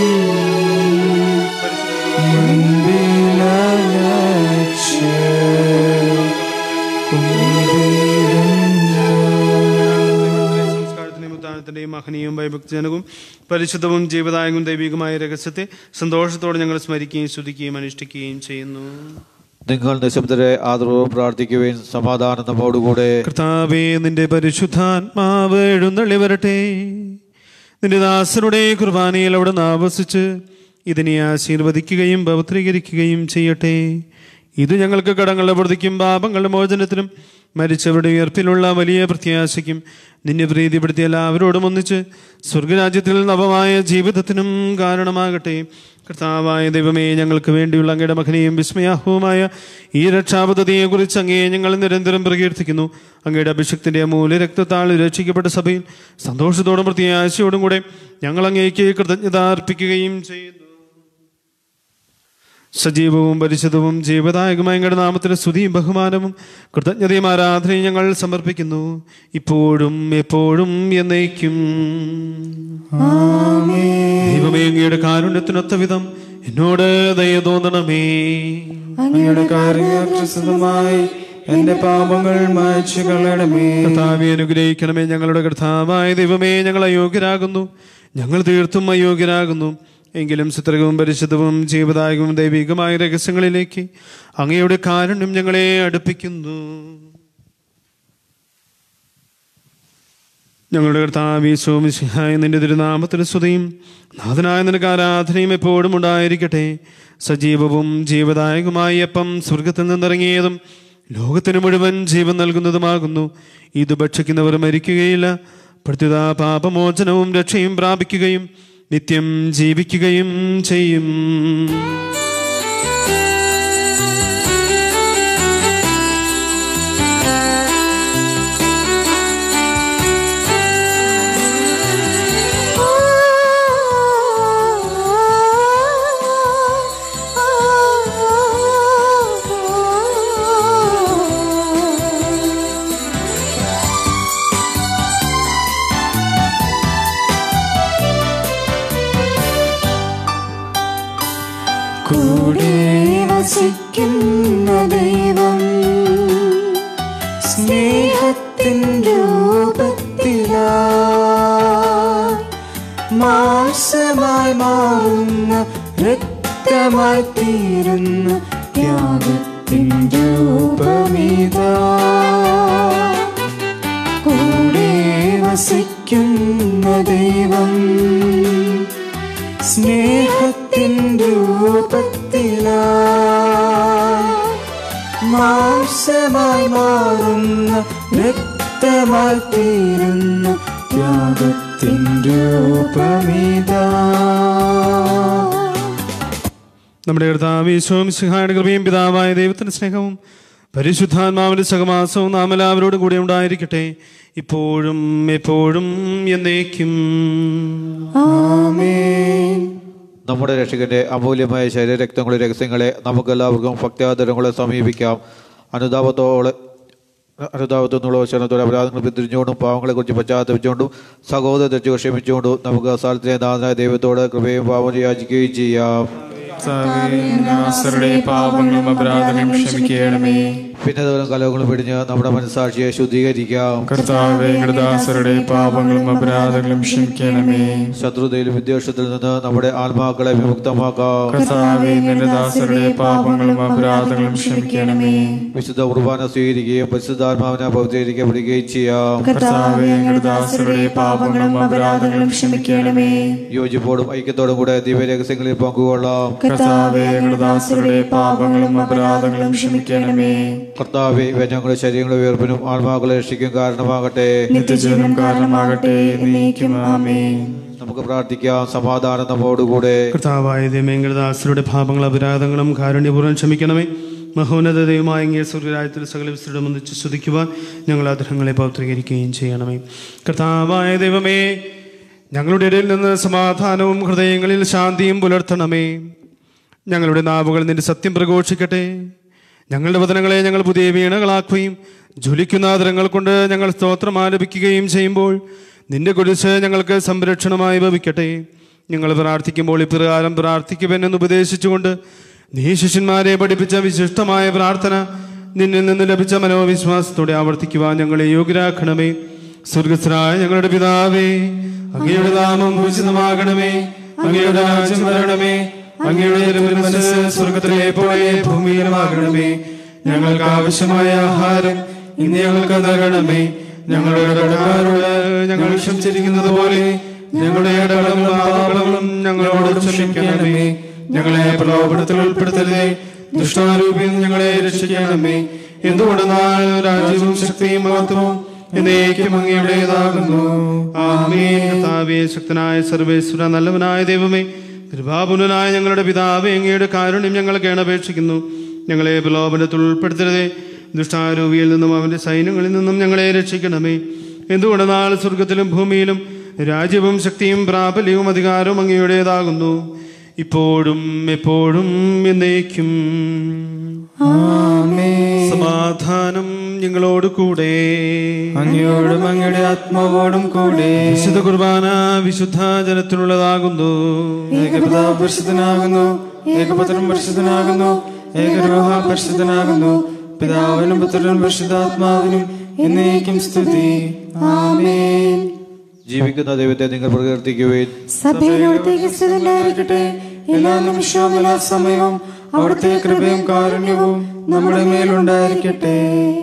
സംസ്കാരത്തിന്റെയും ഉദ്ധാനത്തിന്റെയും മഹനീയവും ഭയഭക്തിജനകവും പരിശുദ്ധവും ജീവദായകവും ദൈവികമായ രഹസ്യത്തെ സന്തോഷത്തോടെ ഞങ്ങൾ സ്മരിക്കുകയും സ്തുതിക്കുകയും അനുഷ്ഠിക്കുകയും ചെയ്യുന്നു നിങ്ങൾ നിശബ്ദരെ ആദരവ് പ്രാർത്ഥിക്കുവാൻ സമാധാനം നമ്മോടുകൂടെ കർത്താവേ നിന്റെ പരിശുദ്ധാത്മാവ് എഴുന്നള്ളി വരട്ടെ നിന്റെ ദാസരുടെ കുർബാനയിൽ അവിടെ ആവസിച്ച് ഇതിനെ ആശീർവദിക്കുകയും പവിത്രീകരിക്കുകയും ചെയ്യട്ടെ ഇത് ഞങ്ങൾക്ക് കടങ്ങളുടെ പ്രതിക്കും പാപങ്ങളുടെ മോചനത്തിനും മരിച്ചവരുടെ ഉയർപ്പിലുള്ള വലിയ പ്രത്യാശയ്ക്കും നിന്നെ പ്രീതിപ്പെടുത്തിയ എല്ലാവരോടും ഒന്നിച്ച് സ്വർഗരാജ്യത്തിൽ നവമായ ജീവിതത്തിനും കാരണമാകട്ടെ കർത്താവായ ദൈവമേ ഞങ്ങൾക്ക് വേണ്ടിയുള്ള അങ്ങയുടെ മകനെയും വിസ്മയാഹവുമായ ഈ രക്ഷാപദ്ധതിയെക്കുറിച്ച് അങ്ങേ ഞങ്ങൾ നിരന്തരം പ്രകീർത്തിക്കുന്നു അങ്ങയുടെ അഭിഷക്തിന്റെ അമൂല്യ രക്തത്താൽ രക്ഷിക്കപ്പെട്ട സഭയിൽ സന്തോഷത്തോടും പ്രത്യാശയോടും കൂടെ ഞങ്ങൾ അങ്ങേക്ക് കൃതജ്ഞത അർപ്പിക്കുകയും ചെയ്യുന്നു സജീവവും പരിശുദ്ധവും ജീവദായകമായ അങ്ങയുടെ നാമത്തിന് സ്തുതിയും ബഹുമാനവും കൃതജ്ഞതയും ആരാധനയും ഞങ്ങൾ സമർപ്പിക്കുന്നു ഇപ്പോഴും എപ്പോഴും എന്നേക്കും ദൈവമേ അങ്ങയുടെ കാരുണ്യത്തിനൊത്ത വിധം എന്നോട് ദയ തോന്നണമേ അങ്ങയുടെ കാര്യപ്രസിദ്ധമായി എന്റെ പാപങ്ങൾ മായ്ച്ചു കളയണമേ കർത്താവെ അനുഗ്രഹിക്കണമേ ഞങ്ങളുടെ കർത്താവായ ദൈവമേ ഞങ്ങൾ അയോഗ്യരാകുന്നു ഞങ്ങൾ തീർത്തും അയോഗ്യരാകുന്നു എങ്കിലും ചിത്രകവും പരിശുദ്ധവും ജീവദായകവും ദൈവികമായ രഹസ്യങ്ങളിലേക്ക് അങ്ങയുടെ കാരുണ്യം ഞങ്ങളെ അടുപ്പിക്കുന്നു ഞങ്ങളുടെ കർത്താവീശോമിശിഹായ നിന്റെ തിരുനാമത്തിന് സ്തുതിയും നാഥനായ നിനക്ക് ആരാധനയും എപ്പോഴും ഉണ്ടായിരിക്കട്ടെ സജീവവും ജീവദായകമായ അപ്പം സ്വർഗത്തിൽ നിന്നിറങ്ങിയതും ലോകത്തിന് മുഴുവൻ ജീവൻ നൽകുന്നതുമാകുന്നു ഇത് ഭക്ഷിക്കുന്നവർ മരിക്കുകയില്ല പ്രത്യുത പാപമോചനവും രക്ഷയും പ്രാപിക്കുകയും നിത്യം ജീവിക്കുകയും ചെയ്യും കൂടെ വസിക്കുന്ന ദൈവം സ്നേഹത്തിൻ രൂപത്തിലാ മാംസമായി മാറുന്ന രക്തമായി തീരുന്ന ത്യാഗത്തിൻ രൂപമിതാ കൂടെ വസിക്കുന്ന ദൈവം സ്നേഹത്തിൻ രൂപത്തിലാ മാംസമായി മാറുന്ന രക്തമായി തീരുന്ന ത്യാഗത്തിൻ രൂപമിതാ നമ്മുടെ കർത്താവ് ഈശോം സിഹായുടെ കൃപയും പിതാവായ ദൈവത്തിന്റെ സ്നേഹവും പരിശുദ്ധാത്മാവിന്റെ സഹവാസവും നാം എല്ലാവരോടും കൂടെ ഉണ്ടായിരിക്കട്ടെ ഇപ്പോഴും എപ്പോഴും എന്നേക്കും ആമേൻ നമ്മുടെ രക്ഷകന്റെ അമൂല്യമായ ശരീരരക്തങ്ങളുടെ രഹസ്യങ്ങളെ നമുക്കെല്ലാവർക്കും ഭക്ത്യാദരങ്ങളെ സമീപിക്കാം അനുതാപത്തോടെ അനുതാപത്തോടുള്ള വശനത്തോടെ അപരാധങ്ങൾ പിന്തിരിഞ്ഞുകൊണ്ടും പാവങ്ങളെക്കുറിച്ച് പശ്ചാത്തപിച്ചുകൊണ്ടും സഹോദര തെറ്റുകൾ ക്ഷമിച്ചുകൊണ്ടും നമുക്ക് അസാലത്തിലെ നാഥനായ ദൈവത്തോട് കൃപയും പാവം യാചിക്കുകയും ചെയ്യാം കർത്താവേ, ദാസരുടെ പാപങ്ങളും അപരാധങ്ങളും ക്ഷമിക്കണമേ പിന്നെ അതുപോലെ കലകളും പിടിഞ്ഞ് നമ്മുടെ മനസ്സാക്ഷിയെ ശുദ്ധീകരിക്കാം കർത്താവേ ഞങ്ങളുടെ ദാസരുടെ പാപങ്ങളും അപരാധങ്ങളും ക്ഷമിക്കണമേ ശത്രുതയിലും വിദ്വേഷത്തിൽ നിന്ന് നമ്മുടെ ആത്മാക്കളെ വിമുക്തമാക്കാം കർത്താവേ നിന്റെ ദാസരുടെ പാപങ്ങളും അപരാധങ്ങളും ക്ഷമിക്കണമേ വിശുദ്ധ കുർബാന സ്വീകരിക്കുകയും പരിശുദ്ധാത്മാവിനെ പവിത്രീകരിക്കപ്പെടുകയും ചെയ്യാം കർത്താവേ ഞങ്ങളുടെ ദാസരുടെ പാപങ്ങളും അപരാധങ്ങളും ക്ഷമിക്കണമേ യോജിപ്പോടും ഐക്യത്തോടും കൂടെ ദിവ്യരഹസ്യങ്ങളിൽ പങ്കുകൊള്ളാം കർത്താവേ ഞങ്ങളുടെ ദാസരുടെ പാപങ്ങളും അപരാധങ്ങളും ക്ഷമിക്കണമേ കർത്താവെ ഇവ ഞങ്ങളുടെ ശരീരങ്ങളുടെ ഉയർപ്പിനും ആത്മാക്കളെ രക്ഷിക്കും കാരണമാകട്ടെ നിത്യജീവനം കാരണമാകട്ടെ നീക്കും ആമേൻ നമുക്ക് പ്രാർത്ഥിക്കാം സമാധാനം നമ്മോടുകൂടെ കർത്താവായ ദൈവങ്ങളുടെ ദാസരുടെ പാപങ്ങളും അപരാധങ്ങളും കാരുണ്യപൂർവ്വം ക്ഷമിക്കണമേ മഹോന്നത ദൈവമായ ഇങ്ങനെ സ്വർഗരാജ്യത്തിൽ സകല വിസ്തൃതം ഒന്നിച്ച് സ്തുതിക്കുവാൻ ഞങ്ങൾ ആഗ്രഹങ്ങളെ പൗത്രീകരിക്കുകയും ചെയ്യണമേ കർത്താവായ ദൈവമേ ഞങ്ങളുടെ ഇടയിൽ നിന്ന് സമാധാനവും ഹൃദയങ്ങളിൽ ശാന്തിയും പുലർത്തണമേ ഞങ്ങളുടെ നാവുകൾ നിന്റെ സത്യം പ്രഘോഷിക്കട്ടെ ഞങ്ങളുടെ വചനങ്ങളെ ഞങ്ങൾ പുതിയ വീണകളാക്കുകയും ജ്വലിക്കുന്ന ആദരങ്ങൾ കൊണ്ട് ഞങ്ങൾ സ്തോത്രം ആലപിക്കുകയും ചെയ്യുമ്പോൾ നിന്റെ കുരിശ് ഞങ്ങൾക്ക് സംരക്ഷണമായി ഭവിക്കട്ടെ ഞങ്ങൾ പ്രാർത്ഥിക്കുമ്പോൾ ഇപ്രകാരം പ്രാർത്ഥിക്കുവെന്ന് ഉപദേശിച്ചുകൊണ്ട് നീ ശിഷ്യന്മാരെ പഠിപ്പിച്ച വിശിഷ്ടമായ പ്രാർത്ഥന നിന്നിൽ നിന്ന് ലഭിച്ച മനോവിശ്വാസത്തോടെ ആവർത്തിക്കുവാൻ ഞങ്ങളെ യോഗ്യരാക്കണമേ സ്വർഗസ്രായ ഞങ്ങളുടെ പിതാവേ അങ്ങയുടെ നാമം ഭൂഷിതമാകണമേ അങ്ങയുടെ രാജ്യം വരണമേ അങ്ങയുടെ മനസ്സ് സ്വർഗത്തിലെ പോലെ ഭൂമിയിലുമാകണമേ ഞങ്ങൾക്ക് ആവശ്യമായ ആഹാരം ഇന്ന് ഞങ്ങൾക്ക് നൽകണമേ ഞങ്ങളുടെ കടക്കാരോട് ഞങ്ങൾ ക്ഷമിച്ചിരിക്കുന്നത് പോലെ ഞങ്ങളുടെ ഇടകളും പാപങ്ങളും ഞങ്ങളോട് ക്ഷമിക്കണമേ ഞങ്ങളെ പ്രലോഭനത്തിൽ ഉൾപ്പെടുത്തരുതേ ദുഷ്ടാരൂപിൽ ഞങ്ങളെ രക്ഷിക്കണമേ എന്തുകൊണ്ടെന്നാൽ രാജ്യവും ശക്തിയും മഹത്വവും എന്നേക്കും അങ്ങയുടേതാകുന്നു ആമേൻ കർത്താവേ ശക്തനായ സർവേശ്വര നല്ലവനായ ദൈവമേ കൃപാപുനനായ ഞങ്ങളുടെ പിതാവേ അങ്ങയുടെ കാരുണ്യം ഞങ്ങൾ കേണപേക്ഷിക്കുന്നു ഞങ്ങളെ പ്രലോഭനത്തിൽ ഉൾപ്പെടുത്തരുതേ ദുഷ്ടാരൂപിയിൽ നിന്നും അവന്റെ സൈന്യങ്ങളിൽ നിന്നും ഞങ്ങളെ രക്ഷിക്കണമേ എന്തുകൊണ്ടെന്നാൽ സ്വർഗത്തിലും ഭൂമിയിലും രാജ്യവും ശക്തിയും പ്രാബല്യവും അധികാരവും അങ്ങയുടേതാകുന്നു ഇപ്പോഴും എപ്പോഴും എന്നേക്കും സമാധാനം ഞങ്ങളോട് കൂടെ അങ്ങയോടും അങ്ങയുടെ ആത്മാവോടും കൂടെ വിശുദ്ധ കുർബാന വിശുദ്ധ ജനത്തിനുള്ളതാകുന്നു ഏകപിതാവ് പരിശുദ്ധനാകുന്നു ഏകപുത്രൻ പരിശുദ്ധനാകുന്നു ഏകരോഹ പരിശുദ്ധനാകുന്നു പിതാവിനും പുത്രനും പരിശുദ്ധാത്മാവിനും എന്നേക്കും സ്തുതി ആമേൻ ജീവിക്കുന്ന ദൈവത്തെ നിങ്ങൾ പ്രകീർത്തിക്കുവേൻ സഭയിലോടത്തേക്ക് സ്ഥിരണ്ടായിരിക്കട്ടെ എല്ലാ നിമിഷവും എല്ലാ സമയവും അവിടുത്തെ കൃപയും കാരുണ്യവും നമ്മുടെ മേലുണ്ടായിരിക്കട്ടെ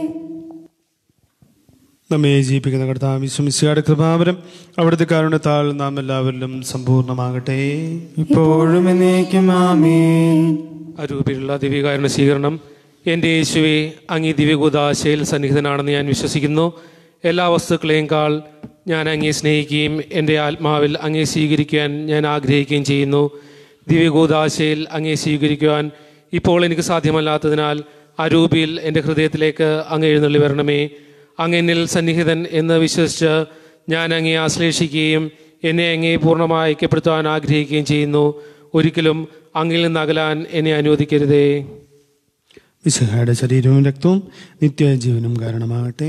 നമ്മെ ജീവിപ്പിക്കുന്ന കർത്താവ് വിശ്വമിശയുടെ കൃപാവരം അവിടുത്തെ കാരുണ്യത്താൽ നാം എല്ലാവരിലും സമ്പൂർണ്ണമാകട്ടെ ഇപ്പോഴും എന്നേക്കും ആമേൻ അരൂപിലുള്ള ദിവ്യകാരുണ്യ സ്വീകരണം എൻ്റെ യേശുവെ അങ്ങേ ദിവ്യകൂതാശയിൽ സന്നിഹിതനാണെന്ന് ഞാൻ വിശ്വസിക്കുന്നു എല്ലാ വസ്തുക്കളെയും കാൾ ഞാൻ അങ്ങേ സ്നേഹിക്കുകയും എൻ്റെ ആത്മാവിൽ അങ്ങേ സ്വീകരിക്കുവാൻ ഞാൻ ആഗ്രഹിക്കുകയും ചെയ്യുന്നു ദിവ്യകൂതാശയിൽ അങ്ങേ സ്വീകരിക്കുവാൻ ഇപ്പോൾ എനിക്ക് സാധ്യമല്ലാത്തതിനാൽ അരൂപിയിൽ എൻ്റെ ഹൃദയത്തിലേക്ക് അങ്ങ് എഴുന്നള്ളി വരണമേ അങ്ങെന്നിൽ സന്നിഹിതൻ എന്ന് വിശ്വസിച്ച് ഞാൻ അങ്ങേ ആശ്ലേഷിക്കുകയും എന്നെ അങ്ങേ പൂർണ്ണമായി ഐക്യപ്പെടുത്താൻ ആഗ്രഹിക്കുകയും ചെയ്യുന്നു ഒരിക്കലും അങ്ങിൽ നിന്ന് അകലാൻ എന്നെ അനുവദിക്കരുതേ വിശുഹയുടെ ശരീരവും രക്തവും നിത്യജീവനും കാരണമാകട്ടെ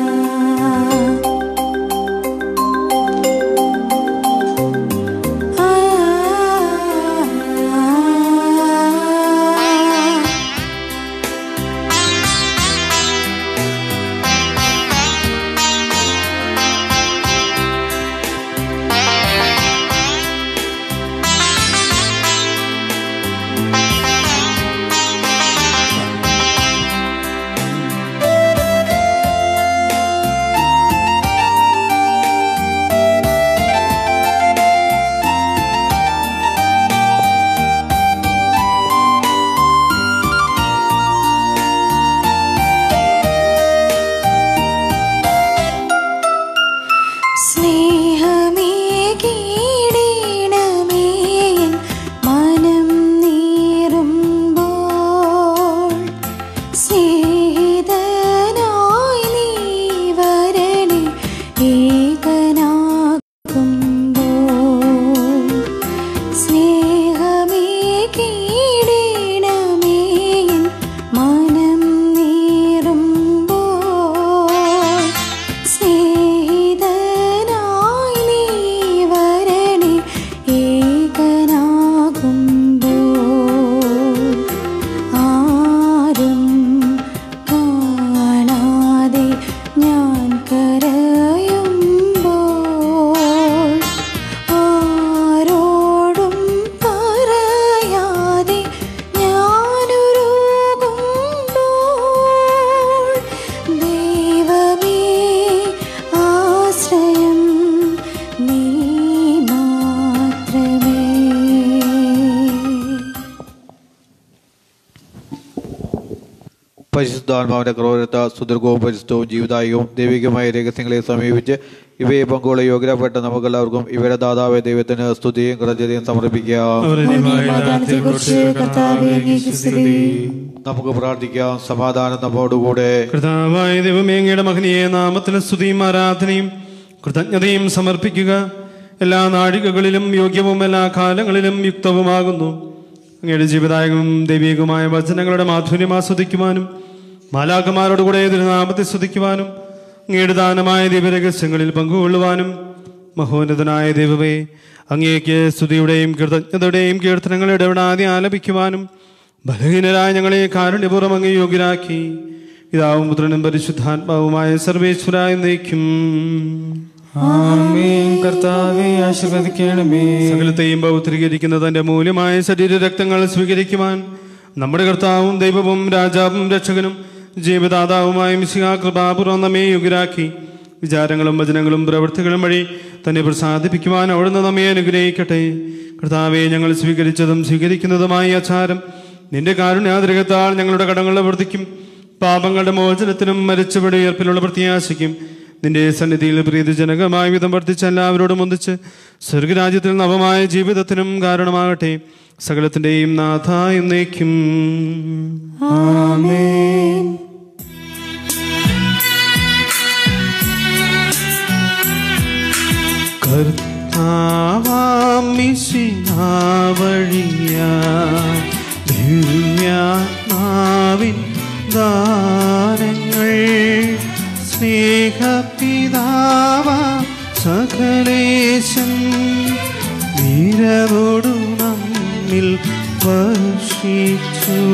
ആ പരിശുദ്ധാത്മാവിന്റെ ക്രൂരത സുദീർഘവും പരിശുദ്ധവും ജീവിതായികവും ദൈവികമായ രഹസ്യങ്ങളെ സമീപിച്ച് ഇവയെ പങ്കുള്ള യോഗ്യരാപ്പെട്ട നമുക്കെല്ലാവർക്കും ഇവയുടെ ദാതാവായ ദൈവത്തിന് സ്തുതിയും കൃതജ്ഞതയും സമർപ്പിക്കാം കുറിച്ച് കർത്താവെ അങ്ങേക്ക് സ്തുതി നമുക്ക് പ്രാർത്ഥിക്കാം സമാധാനം നമ്മോടുകൂടെ കർത്താവായ ദൈവമേ അങ്ങയുടെ മഹനീയ നാമത്തിന് സ്തുതിയും ആരാധനയും കൃതജ്ഞതയും സമർപ്പിക്കുക എല്ലാ നാഴികകളിലും യോഗ്യവും എല്ലാ കാലങ്ങളിലും യുക്തവുമാകുന്നു അങ്ങയുടെ ജീവദായകവും ദൈവികവുമായ വചനങ്ങളുടെ മാധുര്യം ആസ്വദിക്കുവാനും മാലാക്കന്മാരോടുകൂടെ തിരുനാമത്തെ സ്തുതിക്കുവാനും അങ്ങയുടെ ദാനമായ ദൈവരഹസ്യങ്ങളിൽ പങ്കുകൊള്ളുവാനും മഹോന്നതനായ ദൈവമേ അങ്ങേക്ക് സ്തുതിയുടെയും കൃതജ്ഞതയുടെയും കീർത്തനങ്ങൾ ഇടപെടാതെ ആലപിക്കുവാനും ബലഹീനരായ ഞങ്ങളെ കാരുണ്യപൂർവ്വം അങ്ങ് യോഗ്യരാക്കി പിതാവും പുത്രനും പരിശുദ്ധാത്മാവുമായ സർവേശ്വരായ നയിക്കും ആമേൻ കർത്താവെ ആശീർവദിക്കണമേ സകലത്തെയും പൗത്രീകരിക്കുന്ന തന്റെ മൂല്യമായ ശരീരരക്തങ്ങൾ സ്വീകരിക്കുവാൻ നമ്മുടെ കർത്താവും ദൈവവും രാജാവും രക്ഷകനും ജീവദാതാവുമായ മിശിഹ കൃപാപൂർവ്വം നമ്മെ യോഗ്യരാക്കി വിചാരങ്ങളും വചനങ്ങളും പ്രവൃത്തികളും വഴി തന്നെ പ്രസാദിപ്പിക്കുവാൻ അവിടുന്ന് നമ്മെ അനുഗ്രഹിക്കട്ടെ കർത്താവെ ഞങ്ങൾ സ്വീകരിച്ചതും സ്വീകരിക്കുന്നതുമായ ആചാരം നിന്റെ കാരുണ്യാതിരകത്താൽ ഞങ്ങളുടെ കടങ്ങളുടെ വൃത്തിക്കും പാപങ്ങളുടെ മോചനത്തിനും മരിച്ചവരുടെ ഉയർപ്പിലുള്ള പ്രത്യാശയ്ക്കും നിന്റെ സന്നിധിയിൽ പ്രീതിജനകമായ വിധം വർദ്ധിച്ച എല്ലാവരോടും ഒന്നിച്ച് സ്വർഗരാജ്യത്തിൽ നവമായ ജീവിതത്തിനും കാരണമാകട്ടെ സകലത്തിന്റെയും നാഥ എന്നേക്കും ആമേൻ കർത്താവാം മിശിഹാവഴിയ ദിവ്യാത്മാവിൻ ദാനങ്ങൾ സ്നേഹപിതാവ സകലേശൻ വീരമോടു നമ്മിൽ വർഷിച്ചു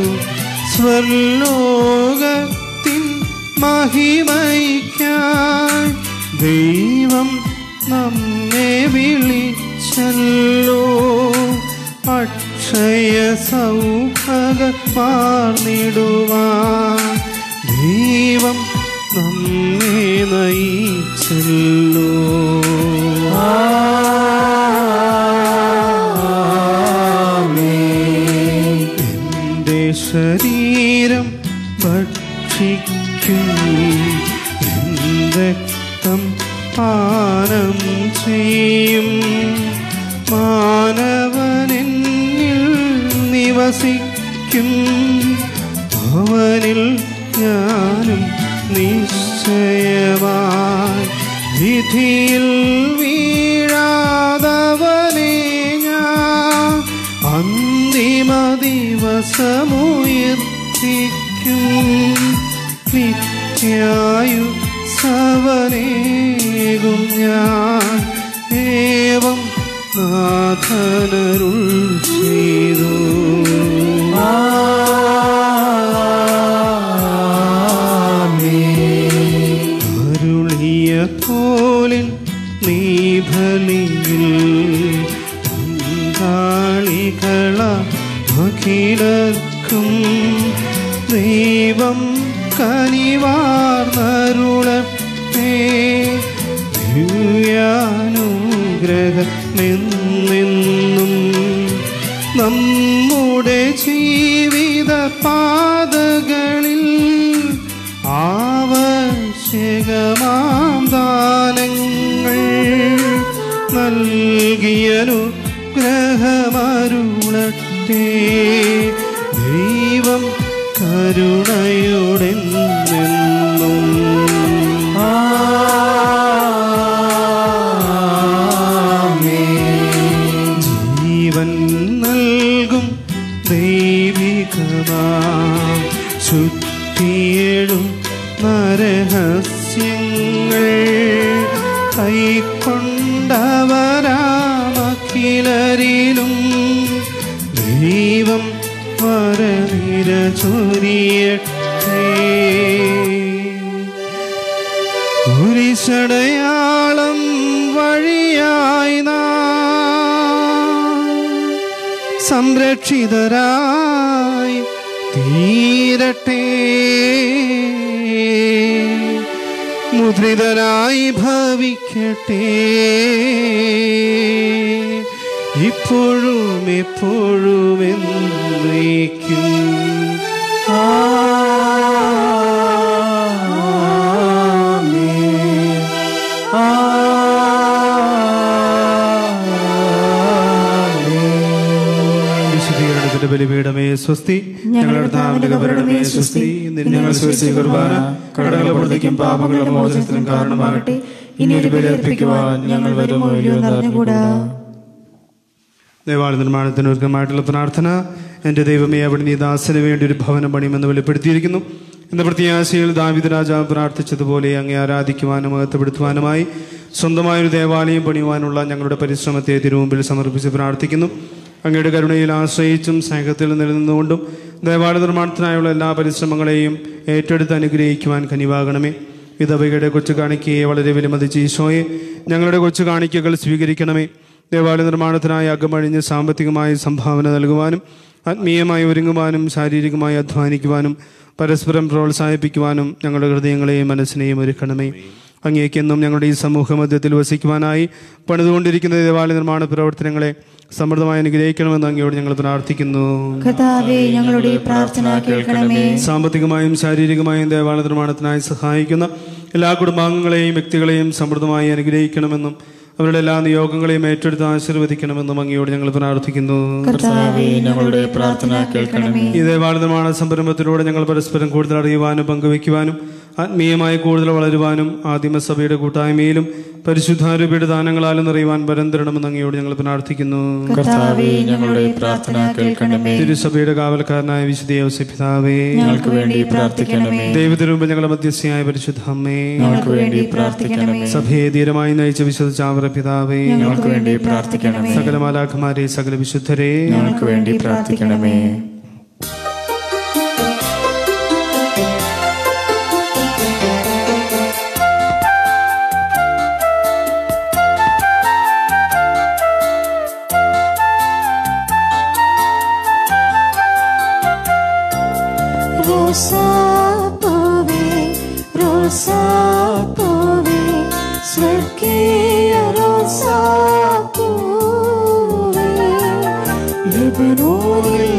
സ്വർലോകത്തിൻ മഹിമയ്ക്കായി ദൈവം നമ്മെ വിളിച്ചല്ലോ അക്ഷയ സൗഭഗമാർന്നിടുവാൻ ദൈവം നമ്മെ നയിച്ചല്ലോ എന്റെ ശരീരം ഭക്ഷിക്കും എന്റെ രക്തം പാനം ചെയ്യും മാനവനെന്നിൽ നിവസിക്കും അവനിൽ ഞാനും നിശ്ചയമായി വിധിയിൽ വീഴാതവനെ ഞാൻ അന്തിമ ദിവസമുയർത്തിക്കും നിത്യായു സവനേകും ഞാൻ ഏവം നാഥനരുൾ ചെയ്തു അരുളിയ പോലിൻ നീ ബലിയിൽ പങ്കാളികള അഖിലർക്കും ദൈവം കനിവാർന്നരുളത്തെ ദിവ്യാനുഗ്രഹമെന്നെന്നും നമ്മുടെ ജീവിത പാതകളിൽ ആവശ്യകമാം ദാനങ്ങൾ നൽകിയനുഗ്രഹമരുളട്ടെ ദൈവം കരുണയുടെ നിന്നും ജീവൻ നൽകും ദൈവികമാം ചുറ്റിയിടും നരഹസ്യങ്ങൾ കൈക്കൊണ്ടവരാമഖിലരിലും ദൈവം വരനിര ചൊരിയട്ടെ കുരിശടയാളം വഴിയായി നാം സംരക്ഷിതരായി തീരട്ടെ മുദ്രിതരായി ഭവിക്കട്ടെ ഇപ്പോഴും എപ്പോഴും എന്നേക്കും ആ സ്വസ്തി ഞങ്ങളുടെ കർത്താവിന്റെ കബറിടമേ സ്വസ്തി നിന്നെ ഞങ്ങൾ സ്വീകരിച്ച ഈ കുർബാന കടകളെ പ്രതിക്കും പാപങ്ങളുടെ മോചനത്തിനും കാരണമാകട്ടെ ഇനി ഒരു ബലിയർപ്പിക്കുവാൻ ഞങ്ങൾ വരുമോ ഇല്ലയോ എന്നറിഞ്ഞുകൂടാ ദേവാലയ നിർമ്മാണത്തിന് ഒരുക്കമായിട്ടുള്ള പ്രാർത്ഥന എൻ്റെ ദൈവമേ അവിടെ നീ ദാസന് വേണ്ടി ഒരു ഭവനം പണിയുമെന്ന് വെളിപ്പെടുത്തിയിരിക്കുന്നു എന്ന പ്രത്യാശയിൽ ദാവിദ് രാജാവ് പ്രാർത്ഥിച്ചതുപോലെ അങ്ങേ ആരാധിക്കുവാനും മഹത്വപ്പെടുത്തുവാനുമായി സ്വന്തമായ ഒരു ദേവാലയം പണിയുവാനുള്ള ഞങ്ങളുടെ പരിശ്രമത്തെ തിരുമുമ്പിൽ സമർപ്പിച്ച് പ്രാർത്ഥിക്കുന്നു അങ്ങയുടെ കരുണയിൽ ആശ്രയിച്ചും സ്നേഹത്തിൽ നിലനിന്നുകൊണ്ടും ദേവാലയ നിർമ്മാണത്തിനായുള്ള എല്ലാ പരിശ്രമങ്ങളെയും ഏറ്റെടുത്ത് അനുഗ്രഹിക്കുവാൻ കനിവാകണമേ വിധവയുടെ കൊച്ചു കാണിക്കയെ വളരെ വിലമതിച്ച് ഈശോയെ ഞങ്ങളുടെ കൊച്ചു കാണിക്കകൾ സ്വീകരിക്കണമേ ദേവാലയ നിർമ്മാണത്തിനായി അകമഴിഞ്ഞ് സാമ്പത്തികമായി സംഭാവന നൽകുവാനും ആത്മീയമായി ഒരുങ്ങുവാനും ശാരീരികമായി അധ്വാനിക്കുവാനും പരസ്പരം പ്രോത്സാഹിപ്പിക്കുവാനും ഞങ്ങളുടെ ഹൃദയങ്ങളെയും മനസ്സിനെയും ഒരുക്കണമേ അങ്ങേക്കെന്നും ഞങ്ങളുടെ ഈ സമൂഹ മധ്യത്തിൽ വസിക്കുവാനായി പണിതുകൊണ്ടിരിക്കുന്ന ദേവാലയ നിർമ്മാണ പ്രവർത്തനങ്ങളെ സമൃദ്ധമായി അനുഗ്രഹിക്കണമെന്ന് അങ്ങയോട് ഞങ്ങൾ പ്രാർത്ഥിക്കുന്നു കർത്താവെ ഞങ്ങളുടെ ഈ പ്രാർത്ഥന കേൾക്കണമേ സാമ്പത്തികമായും ശാരീരികമായും ദേവാലയ നിർമ്മാണത്തിനായി സഹായിക്കുന്ന എല്ലാ കുടുംബാംഗങ്ങളെയും വ്യക്തികളെയും സമൃദ്ധമായി അനുഗ്രഹിക്കണമെന്നും അവരുടെ എല്ലാ നിയോഗങ്ങളെയും ഏറ്റെടുത്ത് ആശീർവദിക്കണമെന്നും അങ്ങയോട് ഞങ്ങൾ പ്രാർത്ഥിക്കുന്നു കർത്താവെ ഞങ്ങളുടെ പ്രാർത്ഥന കേൾക്കണമേ ഈ ദേവാലയ നിർമ്മാണ സംരംഭത്തിലൂടെ ഞങ്ങൾ പരസ്പരം കൂടുതൽ അറിയുവാനും പങ്കുവയ്ക്കുവാനും ആത്മീയമായി കൂടുതൽ വളരുവാനും ആദിമസഭയുടെ കൂട്ടായ്മയിലും പരിശുദ്ധാരൂപയുടെ ദാനങ്ങളാലും നിറയുവാൻ വരം തരണമെന്ന് അങ്ങയോട് ഞങ്ങൾ പ്രാർത്ഥിക്കുന്നു കർത്താവെ ഞങ്ങളുടെ പ്രാർത്ഥന കേൾക്കണമേ തിരുസഭയുടെ കാവൽക്കാരനായ വിശുദ്ധ യോസഫ് പിതാവേ ഞങ്ങൾക്ക് വേണ്ടി പ്രാർത്ഥിക്കണമേ ദൈവത്തിനു മുമ്പ് ഞങ്ങളുടെ മധ്യസ്ഥയായ പരിശുദ്ധ അമ്മേ ഞങ്ങൾക്ക് വേണ്ടി പ്രാർത്ഥിക്കണമേ സഭയെ ധീരമായി നയിച്ച വിശുദ്ധ ചാവറ പിതാവേ ഞങ്ങൾക്ക് വേണ്ടി പ്രാർത്ഥിക്കണമേ സകല മാലാഖമാരെ സകല വിശുദ്ധരെ ഞങ്ങൾക്ക് വേണ്ടി പ്രാർത്ഥിക്കണമേ റോസാപ്പൂവേ റോസാപ്പൂവേ സ്വർഗീയ റോസാപ്പൂവേ ലബനോനിൽ